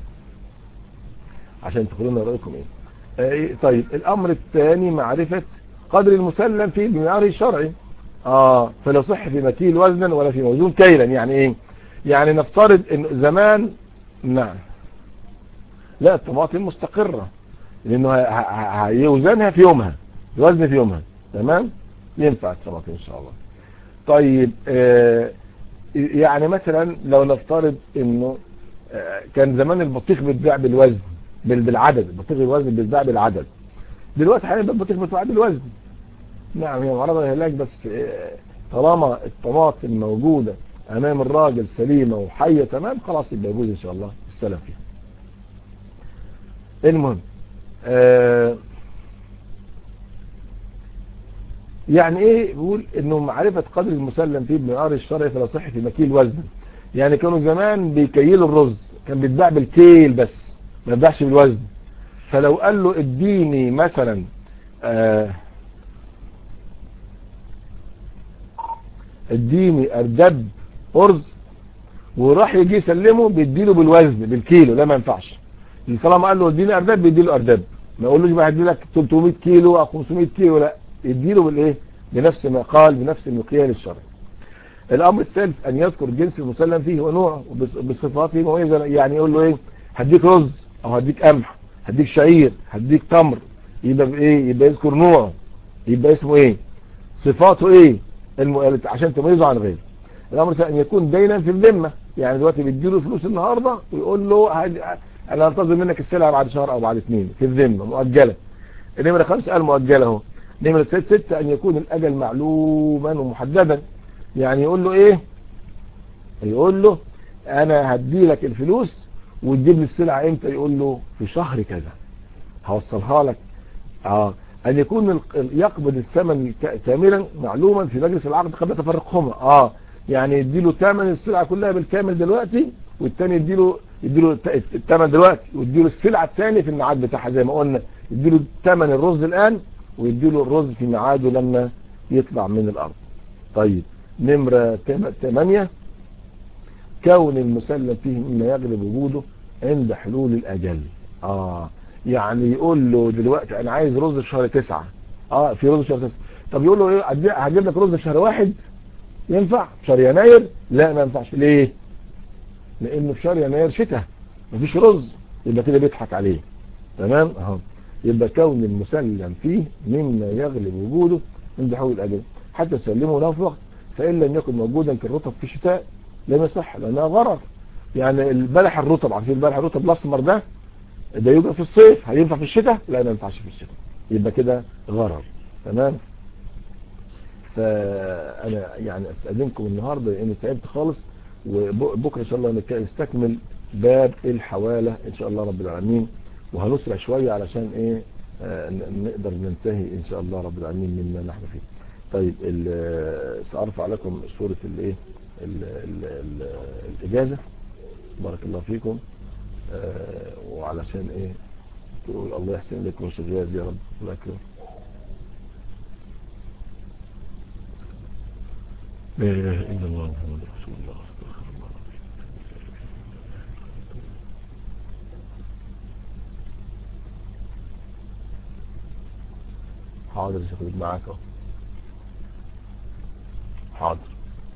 عشان تقولوا لنا رايكم ايه آه طيب الامر الثاني معرفة قدر المسلم فيه بمعياره الشرعي اه فلا صح في مكيل وزنا ولا في موزون كيلا يعني ايه يعني نفترض ان زمان نعم لا الطماطم مستقرة لانه هيوزنها في يومها الوزن في يومها تمام ينفع الطماطم ان شاء الله طيب آه يعني مثلا لو نفترض انه آه كان زمان البطيخ بيتباع بالوزن بالعدد البطيخ بالوزن بيتباع بالعدد دلوقتي حاليا البطيخ بيتباع بالوزن نعم هي معرضة للهلاك بس آه طالما الطماطم موجودة امام الراجل سليمة وحية تمام خلاص يبقى يجوز ان شاء الله السلام فيها المهم آه يعني ايه بيقول انه معرفة قدر المسلم فيه بمعيار الشرعي فلا صح في مكيل وزنا يعني كانوا زمان بيكيلوا الرز كان بيتباع بالكيل بس ما يتباعش بالوزن فلو قال له اديني مثلا آه اديني اردب ارز وراح يجي يسلمه بيديله بالوزن بالكيلو لا ما ينفعش طالما قال له اديني اردب بيديله اردب ما يقولوش بقى هدي لك 300 كيلو او 500 كيلو لا يديله بالايه بنفس ما قال بنفس المقيال الشرعي الامر الثالث ان يذكر جنس المسلم فيه ونوعه بصفاته مميزه يعني يقول له ايه هديك رز او هديك قمح هديك شعير هديك تمر يبقى بايه يبقى يذكر نوعه يبقى اسمه ايه صفاته ايه الم... عشان تميزه عن غيره الامر الثاني ان يكون دينا في الذمه يعني دلوقتي بيديله فلوس النهارده ويقول له هد... انا هنتظر منك السلعه بعد شهر او بعد اثنين في الذمه مؤجله النمره خمسه قال مؤجله اهو نمرة ست ستة ان يكون الاجل معلوما ومحددا يعني يقول له ايه يقول له انا هدي لك الفلوس وتجيب لي السلعة امتى يقول له في شهر كذا هوصلها لك اه ان يكون يقبض الثمن كاملا معلوما في مجلس العقد قبل تفرقهما اه يعني يديله ثمن السلعة كلها بالكامل دلوقتي والتاني يديله يديله الثمن دلوقتي ويديله السلعة الثانية في الميعاد بتاعها زي ما قلنا يديله ثمن الرز الان ويديله الرز في ميعاده لما يطلع من الارض طيب نمرة 8 كون المسلم فيه مما يغلب وجوده عند حلول الاجل اه يعني يقول له دلوقتي انا عايز رز في شهر 9 اه في رز في شهر 9 طب يقول له ايه هجيب لك رز في شهر واحد ينفع في شهر يناير لا ما ينفعش ليه لانه في شهر يناير شتاء مفيش رز يبقى كده بيضحك عليه تمام اهو يبقى كون المسلم فيه مما يغلب وجوده عند حول الأجل حتى سلمه له في وقت فإن لم يكن موجودا كالرطب في الشتاء لم يصح لأنها غرر يعني البلح الرطب عارفين البلح الرطب الاسمر ده ده يبقى في الصيف هينفع في الشتاء لا ما ينفعش في الشتاء يبقى كده غرر تمام فانا يعني استاذنكم النهارده لاني تعبت خالص وبكره ان شاء الله نستكمل باب الحواله ان شاء الله رب العالمين وهنسرع شويه علشان ايه آه نقدر ننتهي ان شاء الله رب العالمين مما نحن فيه طيب سارفع لكم سوره الايه الاجازه بارك الله فيكم آه وعلشان ايه تقول الله يحسن لكم الجواز يا رب الله يكرمك لا اله الا الله محمد رسول الله استغفر الله حاضر يا شيخ معاك اهو حاضر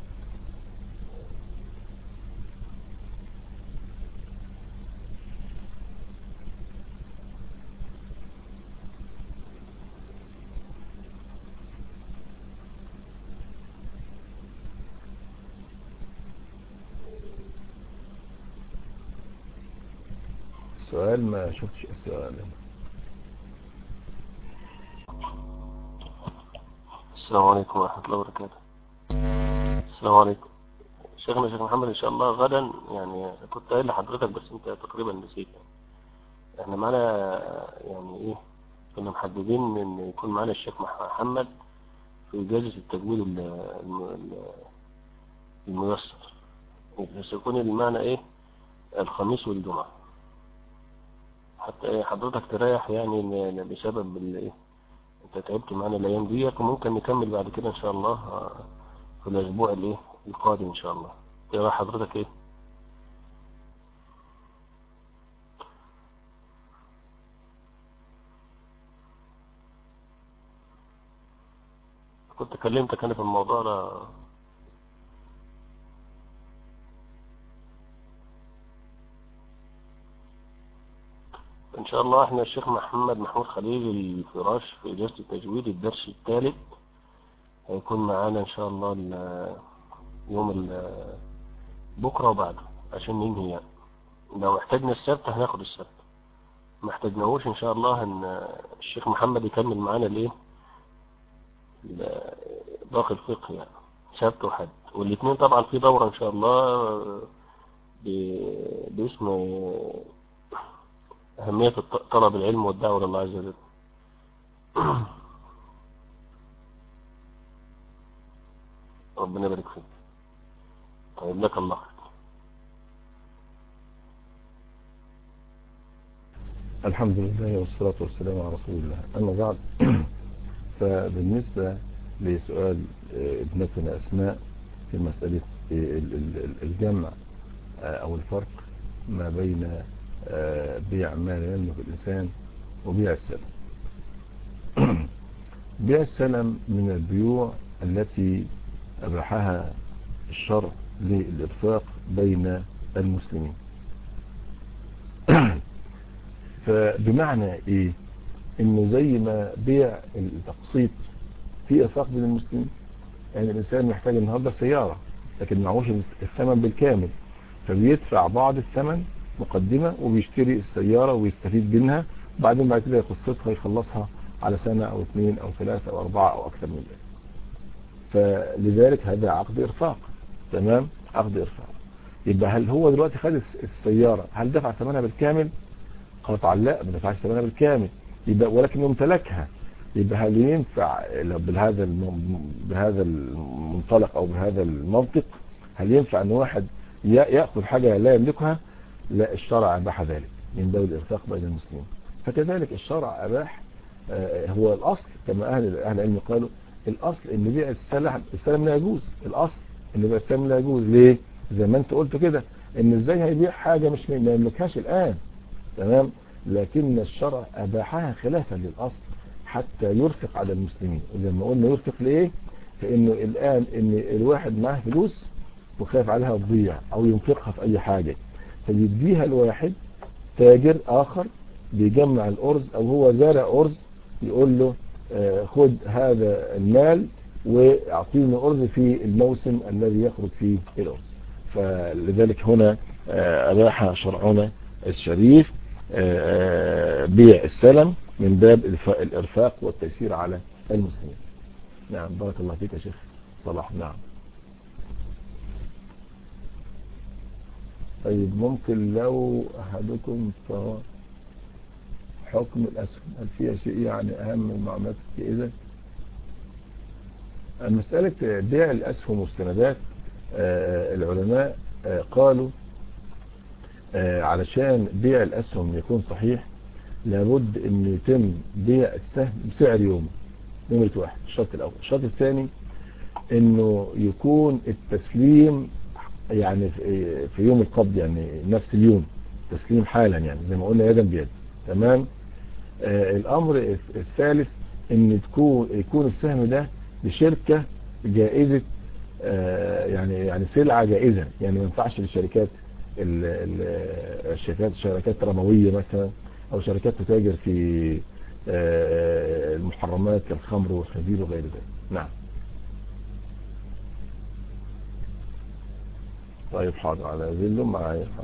السؤال ما شفتش السؤال السلام عليكم ورحمة الله وبركاته السلام عليكم شيخنا شيخ محمد ان شاء الله غدا يعني كنت قايل لحضرتك بس انت تقريبا نسيت يعني احنا معانا يعني ايه كنا محددين ان يكون معانا الشيخ محمد في جائزة التجويد الميسر بس يكون المعنى ايه الخميس والجمعة حتى حضرتك تريح يعني بسبب الايه انت تعبت معانا الايام ديت وممكن نكمل بعد كده ان شاء الله في الاسبوع الايه القادم ان شاء الله ايه راي حضرتك ايه كنت كلمتك انا في الموضوع ده ان شاء الله احنا الشيخ محمد محمود خليل الفراش في اجازة التجويد الدرس الثالث هيكون معانا ان شاء الله يوم بكرة وبعده عشان ننهي يعني لو احتاجنا السبت هناخد السبت ما احتاجناهوش ان شاء الله ان الشيخ محمد يكمل معانا الايه باقي الفقه يعني سبت وحد والاثنين طبعا في دورة ان شاء الله باسم أهمية طلب العلم والدعوة لله عز وجل ربنا يبارك فيك طيب لك الله الحمد لله والصلاة والسلام على رسول الله أما بعد فبالنسبة لسؤال ابنتنا أسماء في مسألة الجمع أو الفرق ما بين بيع ما لا يملك الإنسان وبيع السلم بيع السلم من البيوع التي أباحها الشرع للإرفاق بين المسلمين فبمعنى إيه إنه زي ما بيع التقسيط في إرفاق بين المسلمين يعني الإنسان محتاج النهاردة سيارة لكن معهوش الثمن بالكامل فبيدفع بعض الثمن مقدمة وبيشتري السيارة ويستفيد منها وبعدين بعد كده قصتها يخلصها على سنة او اثنين او ثلاثة او اربعة او اكثر من ذلك فلذلك هذا عقد ارفاق تمام عقد ارفاق يبقى هل هو دلوقتي خد السيارة هل دفع ثمنها بالكامل قطعا لا ما دفعش ثمنها بالكامل يبقى ولكن يمتلكها يبقى هل ينفع بهذا بهذا المنطلق او بهذا المنطق هل ينفع ان واحد ياخذ حاجه لا يملكها لا الشرع أباح ذلك من باب الإرفاق بين المسلمين فكذلك الشرع أباح هو الأصل كما أهل أهل العلم قالوا الأصل إن بيع السلم السلم لا يجوز الأصل إن بيع السلم لا يجوز ليه زي ما أنت قلت كده إن إزاي هيبيع حاجة مش ما يملكهاش الآن تمام لكن الشرع أباحها خلافا للأصل حتى يرفق على المسلمين وزي ما قلنا يرفق لإيه فإنه الآن إن الواحد معاه فلوس وخاف عليها تضيع أو ينفقها في أي حاجة فيديها الواحد تاجر آخر بيجمع الأرز أو هو زارع أرز يقول له خد هذا المال واعطيني أرز في الموسم الذي يخرج فيه الأرز فلذلك هنا أباح شرعنا الشريف بيع السلم من باب الإرفاق والتيسير على المسلمين نعم بارك الله فيك يا شيخ صلاح نعم طيب ممكن لو أحدكم حكم الأسهم هل فيها شيء يعني أهم المعلومات إذا مسألة بيع الأسهم والسندات العلماء قالوا علشان بيع الأسهم يكون صحيح لابد ان يتم بيع السهم بسعر يوم نمرة واحد الشرط الأول الشرط الثاني انه يكون التسليم يعني في يوم القبض يعني نفس اليوم تسليم حالا يعني زي ما قلنا يدا بيد تمام آه الامر الثالث ان تكون يكون السهم ده لشركة جائزة آه يعني يعني سلعة جائزة يعني ما ينفعش للشركات الشركات شركات رموية مثلا او شركات تتاجر في آه المحرمات كالخمر والخنزير وغير ذلك نعم طيب حاضر على ذله معايا حاضر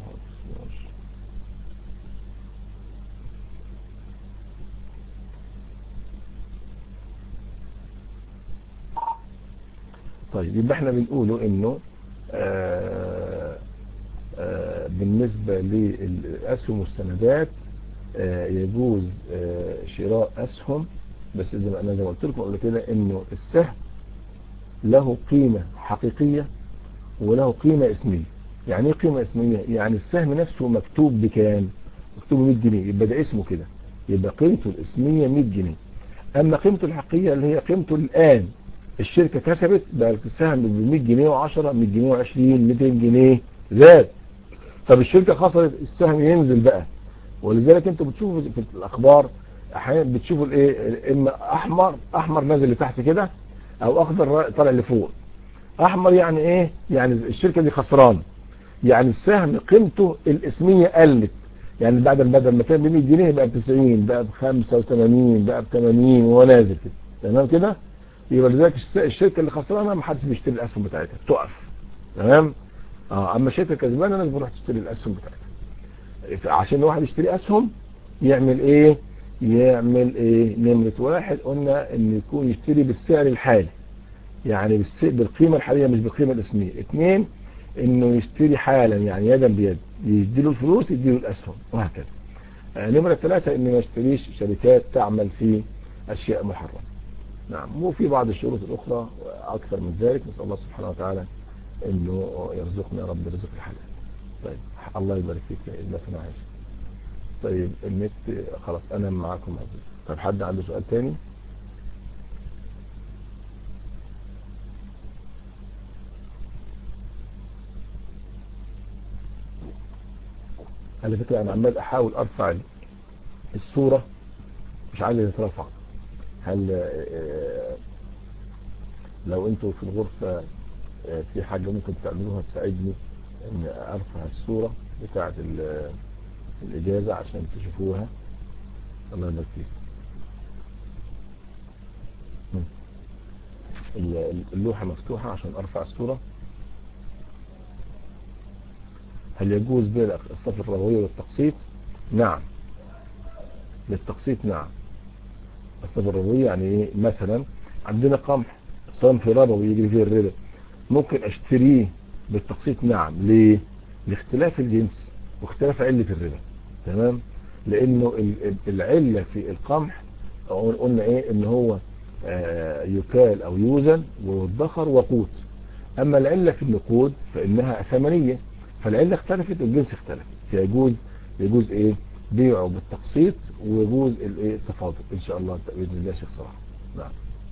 طيب يبقى احنا بنقوله انه آآ آآ بالنسبة للأسهم والسندات يجوز شراء أسهم بس زي ما أنا زي ما قلت لكم قبل كده انه السهم له قيمة حقيقية وله قيمة اسمية يعني ايه قيمة اسمية يعني السهم نفسه مكتوب بكام مكتوب 100 جنيه يبقى ده اسمه كده يبقى قيمته الاسمية 100 جنيه اما قيمته الحقيقية اللي هي قيمته الان الشركة كسبت بقى السهم ب 100 جنيه و10 100 جنيه و20 200 جنيه زاد طب الشركة خسرت السهم ينزل بقى ولذلك انتوا بتشوفوا في الاخبار احيانا بتشوفوا الايه اما احمر احمر نازل لتحت كده او اخضر طالع لفوق احمر يعني ايه يعني الشركة دي خسران يعني السهم قيمته الاسمية قلت يعني بعد بدل ما كان ب 100 جنيه بقى ب 90 بقى ب 85 بقى ب 80 وهو نازل كده تمام كده يبقى لذلك الشركة اللي خسرانه ما حدش بيشتري الاسهم بتاعتها تقف تمام اه اما الشركة كسبانه الناس بتروح تشتري الاسهم بتاعتها عشان الواحد يشتري اسهم يعمل ايه يعمل ايه نمرة واحد قلنا ان يكون يشتري بالسعر الحالي يعني بالقيمة الحالية مش بالقيمة الاسمية اثنين انه يشتري حالا يعني يدا بيد يديله الفلوس يديله الاسهم وهكذا آه نمرة ثلاثة انه ما يشتريش شركات تعمل في اشياء محرمة نعم وفي بعض الشروط الاخرى اكثر من ذلك نسأل الله سبحانه وتعالى انه يرزقنا يا رب رزق الحلال طيب الله يبارك فيك الا في عايش طيب النت خلاص انا معاكم عزيز طيب حد عنده سؤال تاني على فكرة انا عمال احاول ارفع الصورة مش عايز تترفع هل لو انتوا في الغرفة في حاجة ممكن تعملوها تساعدني ان ارفع الصورة بتاعة الاجازة عشان تشوفوها الله يبارك فيك اللوحة مفتوحة عشان ارفع الصورة هل يجوز بيع الصف الربوية والتقسيط نعم للتقسيط نعم الصف الربوية يعني ايه مثلا عندنا قمح صنف ربوي يجري فيه الربا ممكن اشتريه بالتقسيط نعم ليه لاختلاف الجنس واختلاف علة الربا تمام لانه العلة في القمح قلنا ايه ان هو يكال او يوزن ويدخر وقوت اما العلة في النقود فانها ثمنية فالعلة اختلفت والجنس اختلف فيجوز يجوز ايه بيعه بالتقسيط ويجوز الايه التفاضل ان شاء الله باذن الله شيخ صلاح نعم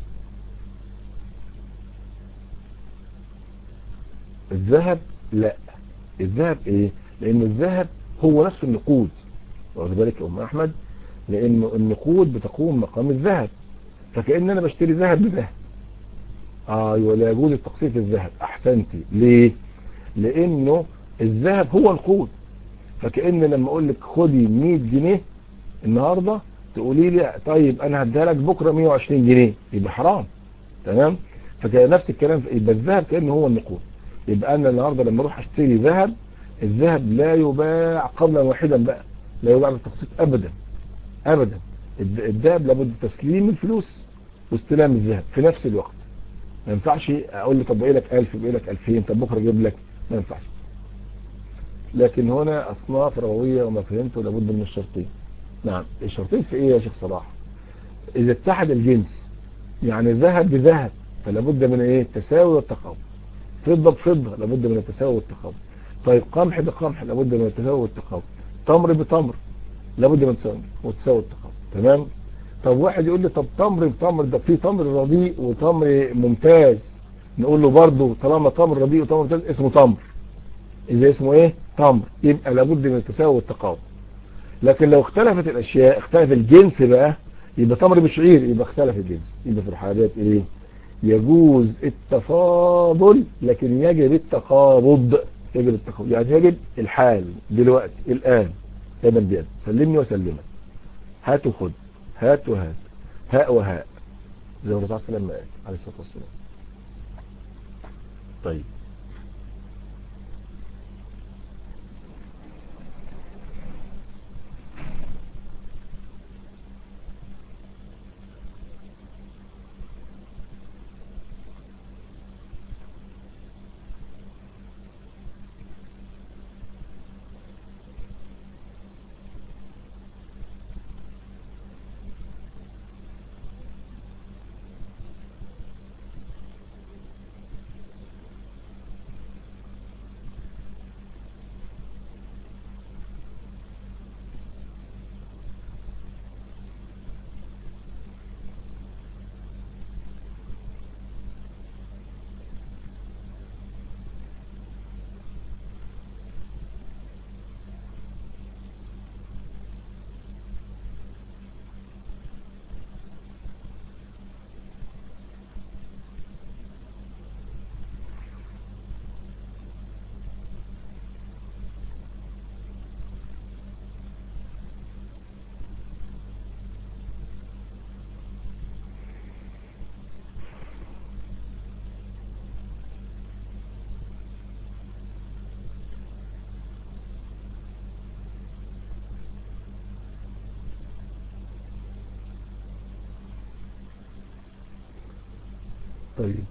الذهب لا الذهب ايه لان الذهب هو نفسه النقود واخد بالك يا ام احمد لانه النقود بتقوم مقام الذهب فكأن انا بشتري ذهب بذهب ايوه لا يجوز التقسيط الذهب احسنتي ليه لانه الذهب هو نقود فكأن لما اقول لك خدي 100 جنيه النهاردة تقولي لي طيب انا هديها لك بكرة 120 جنيه يبقى حرام تمام فكان نفس الكلام يبقى الذهب كأنه هو النقود يبقى انا النهاردة لما اروح اشتري ذهب الذهب لا يباع قبلا واحدا بقى لا يباع بالتقسيط ابدا ابدا الد- الذهب لابد تسليم الفلوس واستلام الذهب في نفس الوقت ما ينفعش اقول له طب باقي لك 1000 باقي لك 2000 طب بكره اجيب لك ما ينفعش لكن هنا اصناف رويه وما فهمته لابد من الشرطين نعم الشرطين في ايه يا شيخ صلاح اذا اتحد الجنس يعني ذهب بذهب فلا بد من ايه التساوي والتقابل فضه بفضه لابد من التساوي والتقابل طيب قمح بقمح لابد من التساوي والتقابل تمر بتمر لابد من التساوي والتساوي والتقابل تمام طب واحد يقول لي طب تمر بتمر ده في تمر رديء وتمر ممتاز نقول له برضه طالما تمر رديء وتمر ممتاز اسمه تمر اذا اسمه ايه تمر يبقى لابد من التساوي والتقابل لكن لو اختلفت الاشياء اختلف الجنس بقى يبقى تمر بشعير يبقى اختلف الجنس يبقى في الحالات ايه يجوز التفاضل لكن يجب التقابض يجب التقابض يعني يجب الحال دلوقتي الان يدا بيد سلمني وسلمك هات وخد هات وهات هاء وهاء زي ما الرسول صلى الله عليه وسلم قال عليه الصلاه والسلام طيب طيب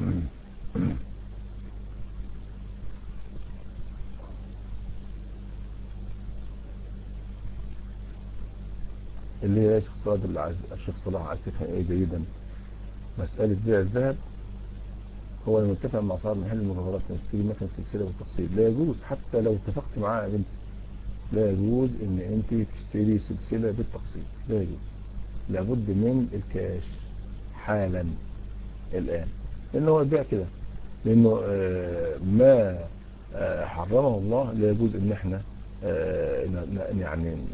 اللي هي يا شيخ صلاح اللي عايز الشيخ صلاح عايز تفهم ايه جيدا مسألة بيع الذهب هو المتفق مع صاحب محل المجوهرات نشتري مثلا سلسلة بالتقسيط لا يجوز حتى لو اتفقت معاه يا بنتي لا يجوز ان انت تشتري سلسلة بالتقسيط لا يجوز لابد من الكاش حالا الان لانه هو البيع كده لانه آه ما آه حرمه الله لا يجوز ان احنا آه ن- ن- يعني ن-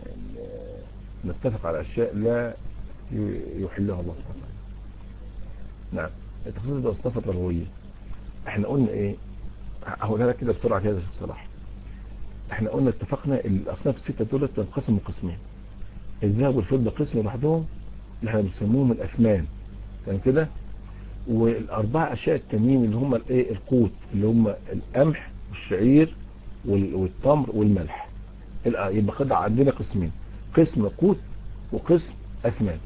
نتفق على اشياء لا ي- يحلها الله سبحانه وتعالى نعم التخصيص بالاصناف الربويه احنا قلنا ايه هقولها لك كده بسرعه كده يا شيخ صلاح احنا قلنا اتفقنا الاصناف السته دول تنقسموا قسمين الذهب والفضه قسم لوحدهم اللي احنا بنسموهم الاثمان تمام كده والاربع اشياء التانيين اللي هم الايه القوت اللي هم القمح والشعير وال- والتمر والملح الآ- يبقى كده عندنا قسمين قسم قوت وقسم اثمان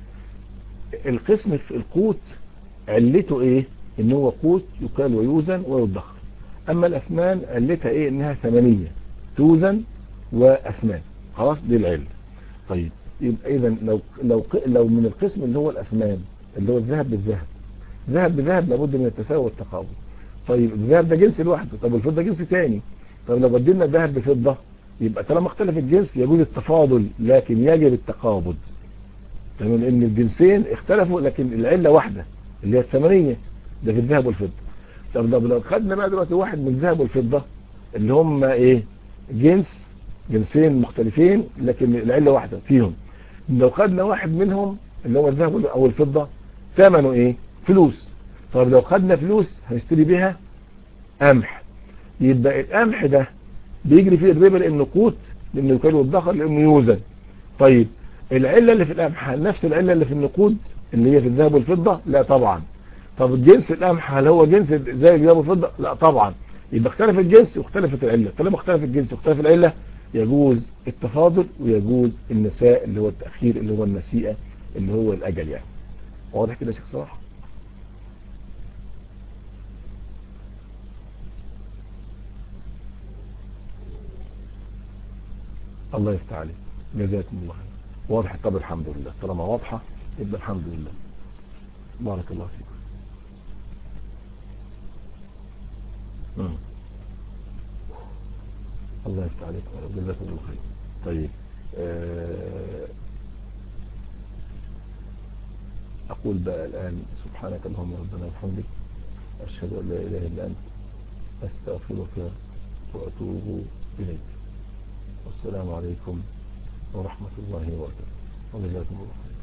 القسم في القوت علته ايه ان هو قوت يكال ويوزن ويدخر اما الاثمان علتها ايه انها ثمنية توزن واثمان خلاص دي العله طيب يبقى اذا لو لو لو من القسم اللي هو الاثمان اللي هو الذهب بالذهب ذهب بذهب لابد من التساوي والتقابل طيب الذهب ده جنس لوحده طب الفضه جنس تاني طب لو بدلنا الذهب بفضه يبقى طالما اختلف الجنس يجوز التفاضل لكن يجب التقابض تمام لان الجنسين اختلفوا لكن العله واحده اللي هي الثمنيه ده في الذهب والفضه طب لو لو خدنا بقى دلوقتي واحد من الذهب والفضه اللي هم ايه جنس جنسين مختلفين لكن العله واحده فيهم لو خدنا واحد منهم اللي هو الذهب او الفضه ثمنه ايه فلوس طب لو خدنا فلوس هنشتري بيها قمح يبقى القمح ده بيجري فيه الربا لانه قوت لانه يكال والدخر لانه يوزن طيب العله اللي في القمح هل نفس العله اللي في النقود اللي هي في الذهب والفضه لا طبعا طب جنس القمح هل هو جنس زي الذهب والفضه لا طبعا يبقى اختلف الجنس واختلفت العلة طالما اختلف الجنس واختلف العلة يجوز التفاضل ويجوز النساء اللي هو التأخير اللي هو النسيئة اللي هو الأجل يعني واضح كده يا شيخ صلاح الله يفتح عليك جزاكم الله خير واضح طب الحمد لله طالما واضحة يبقى الحمد لله بارك الله فيكم مم. الله يفتح عليك جزاكم الله خير طيب آه، أقول بقى الآن سبحانك اللهم ربنا وبحمدك أشهد أن لا إله إلا أنت أستغفرك وأتوب إليك والسلام عليكم ورحمة الله وبركاته وجزاكم الله خير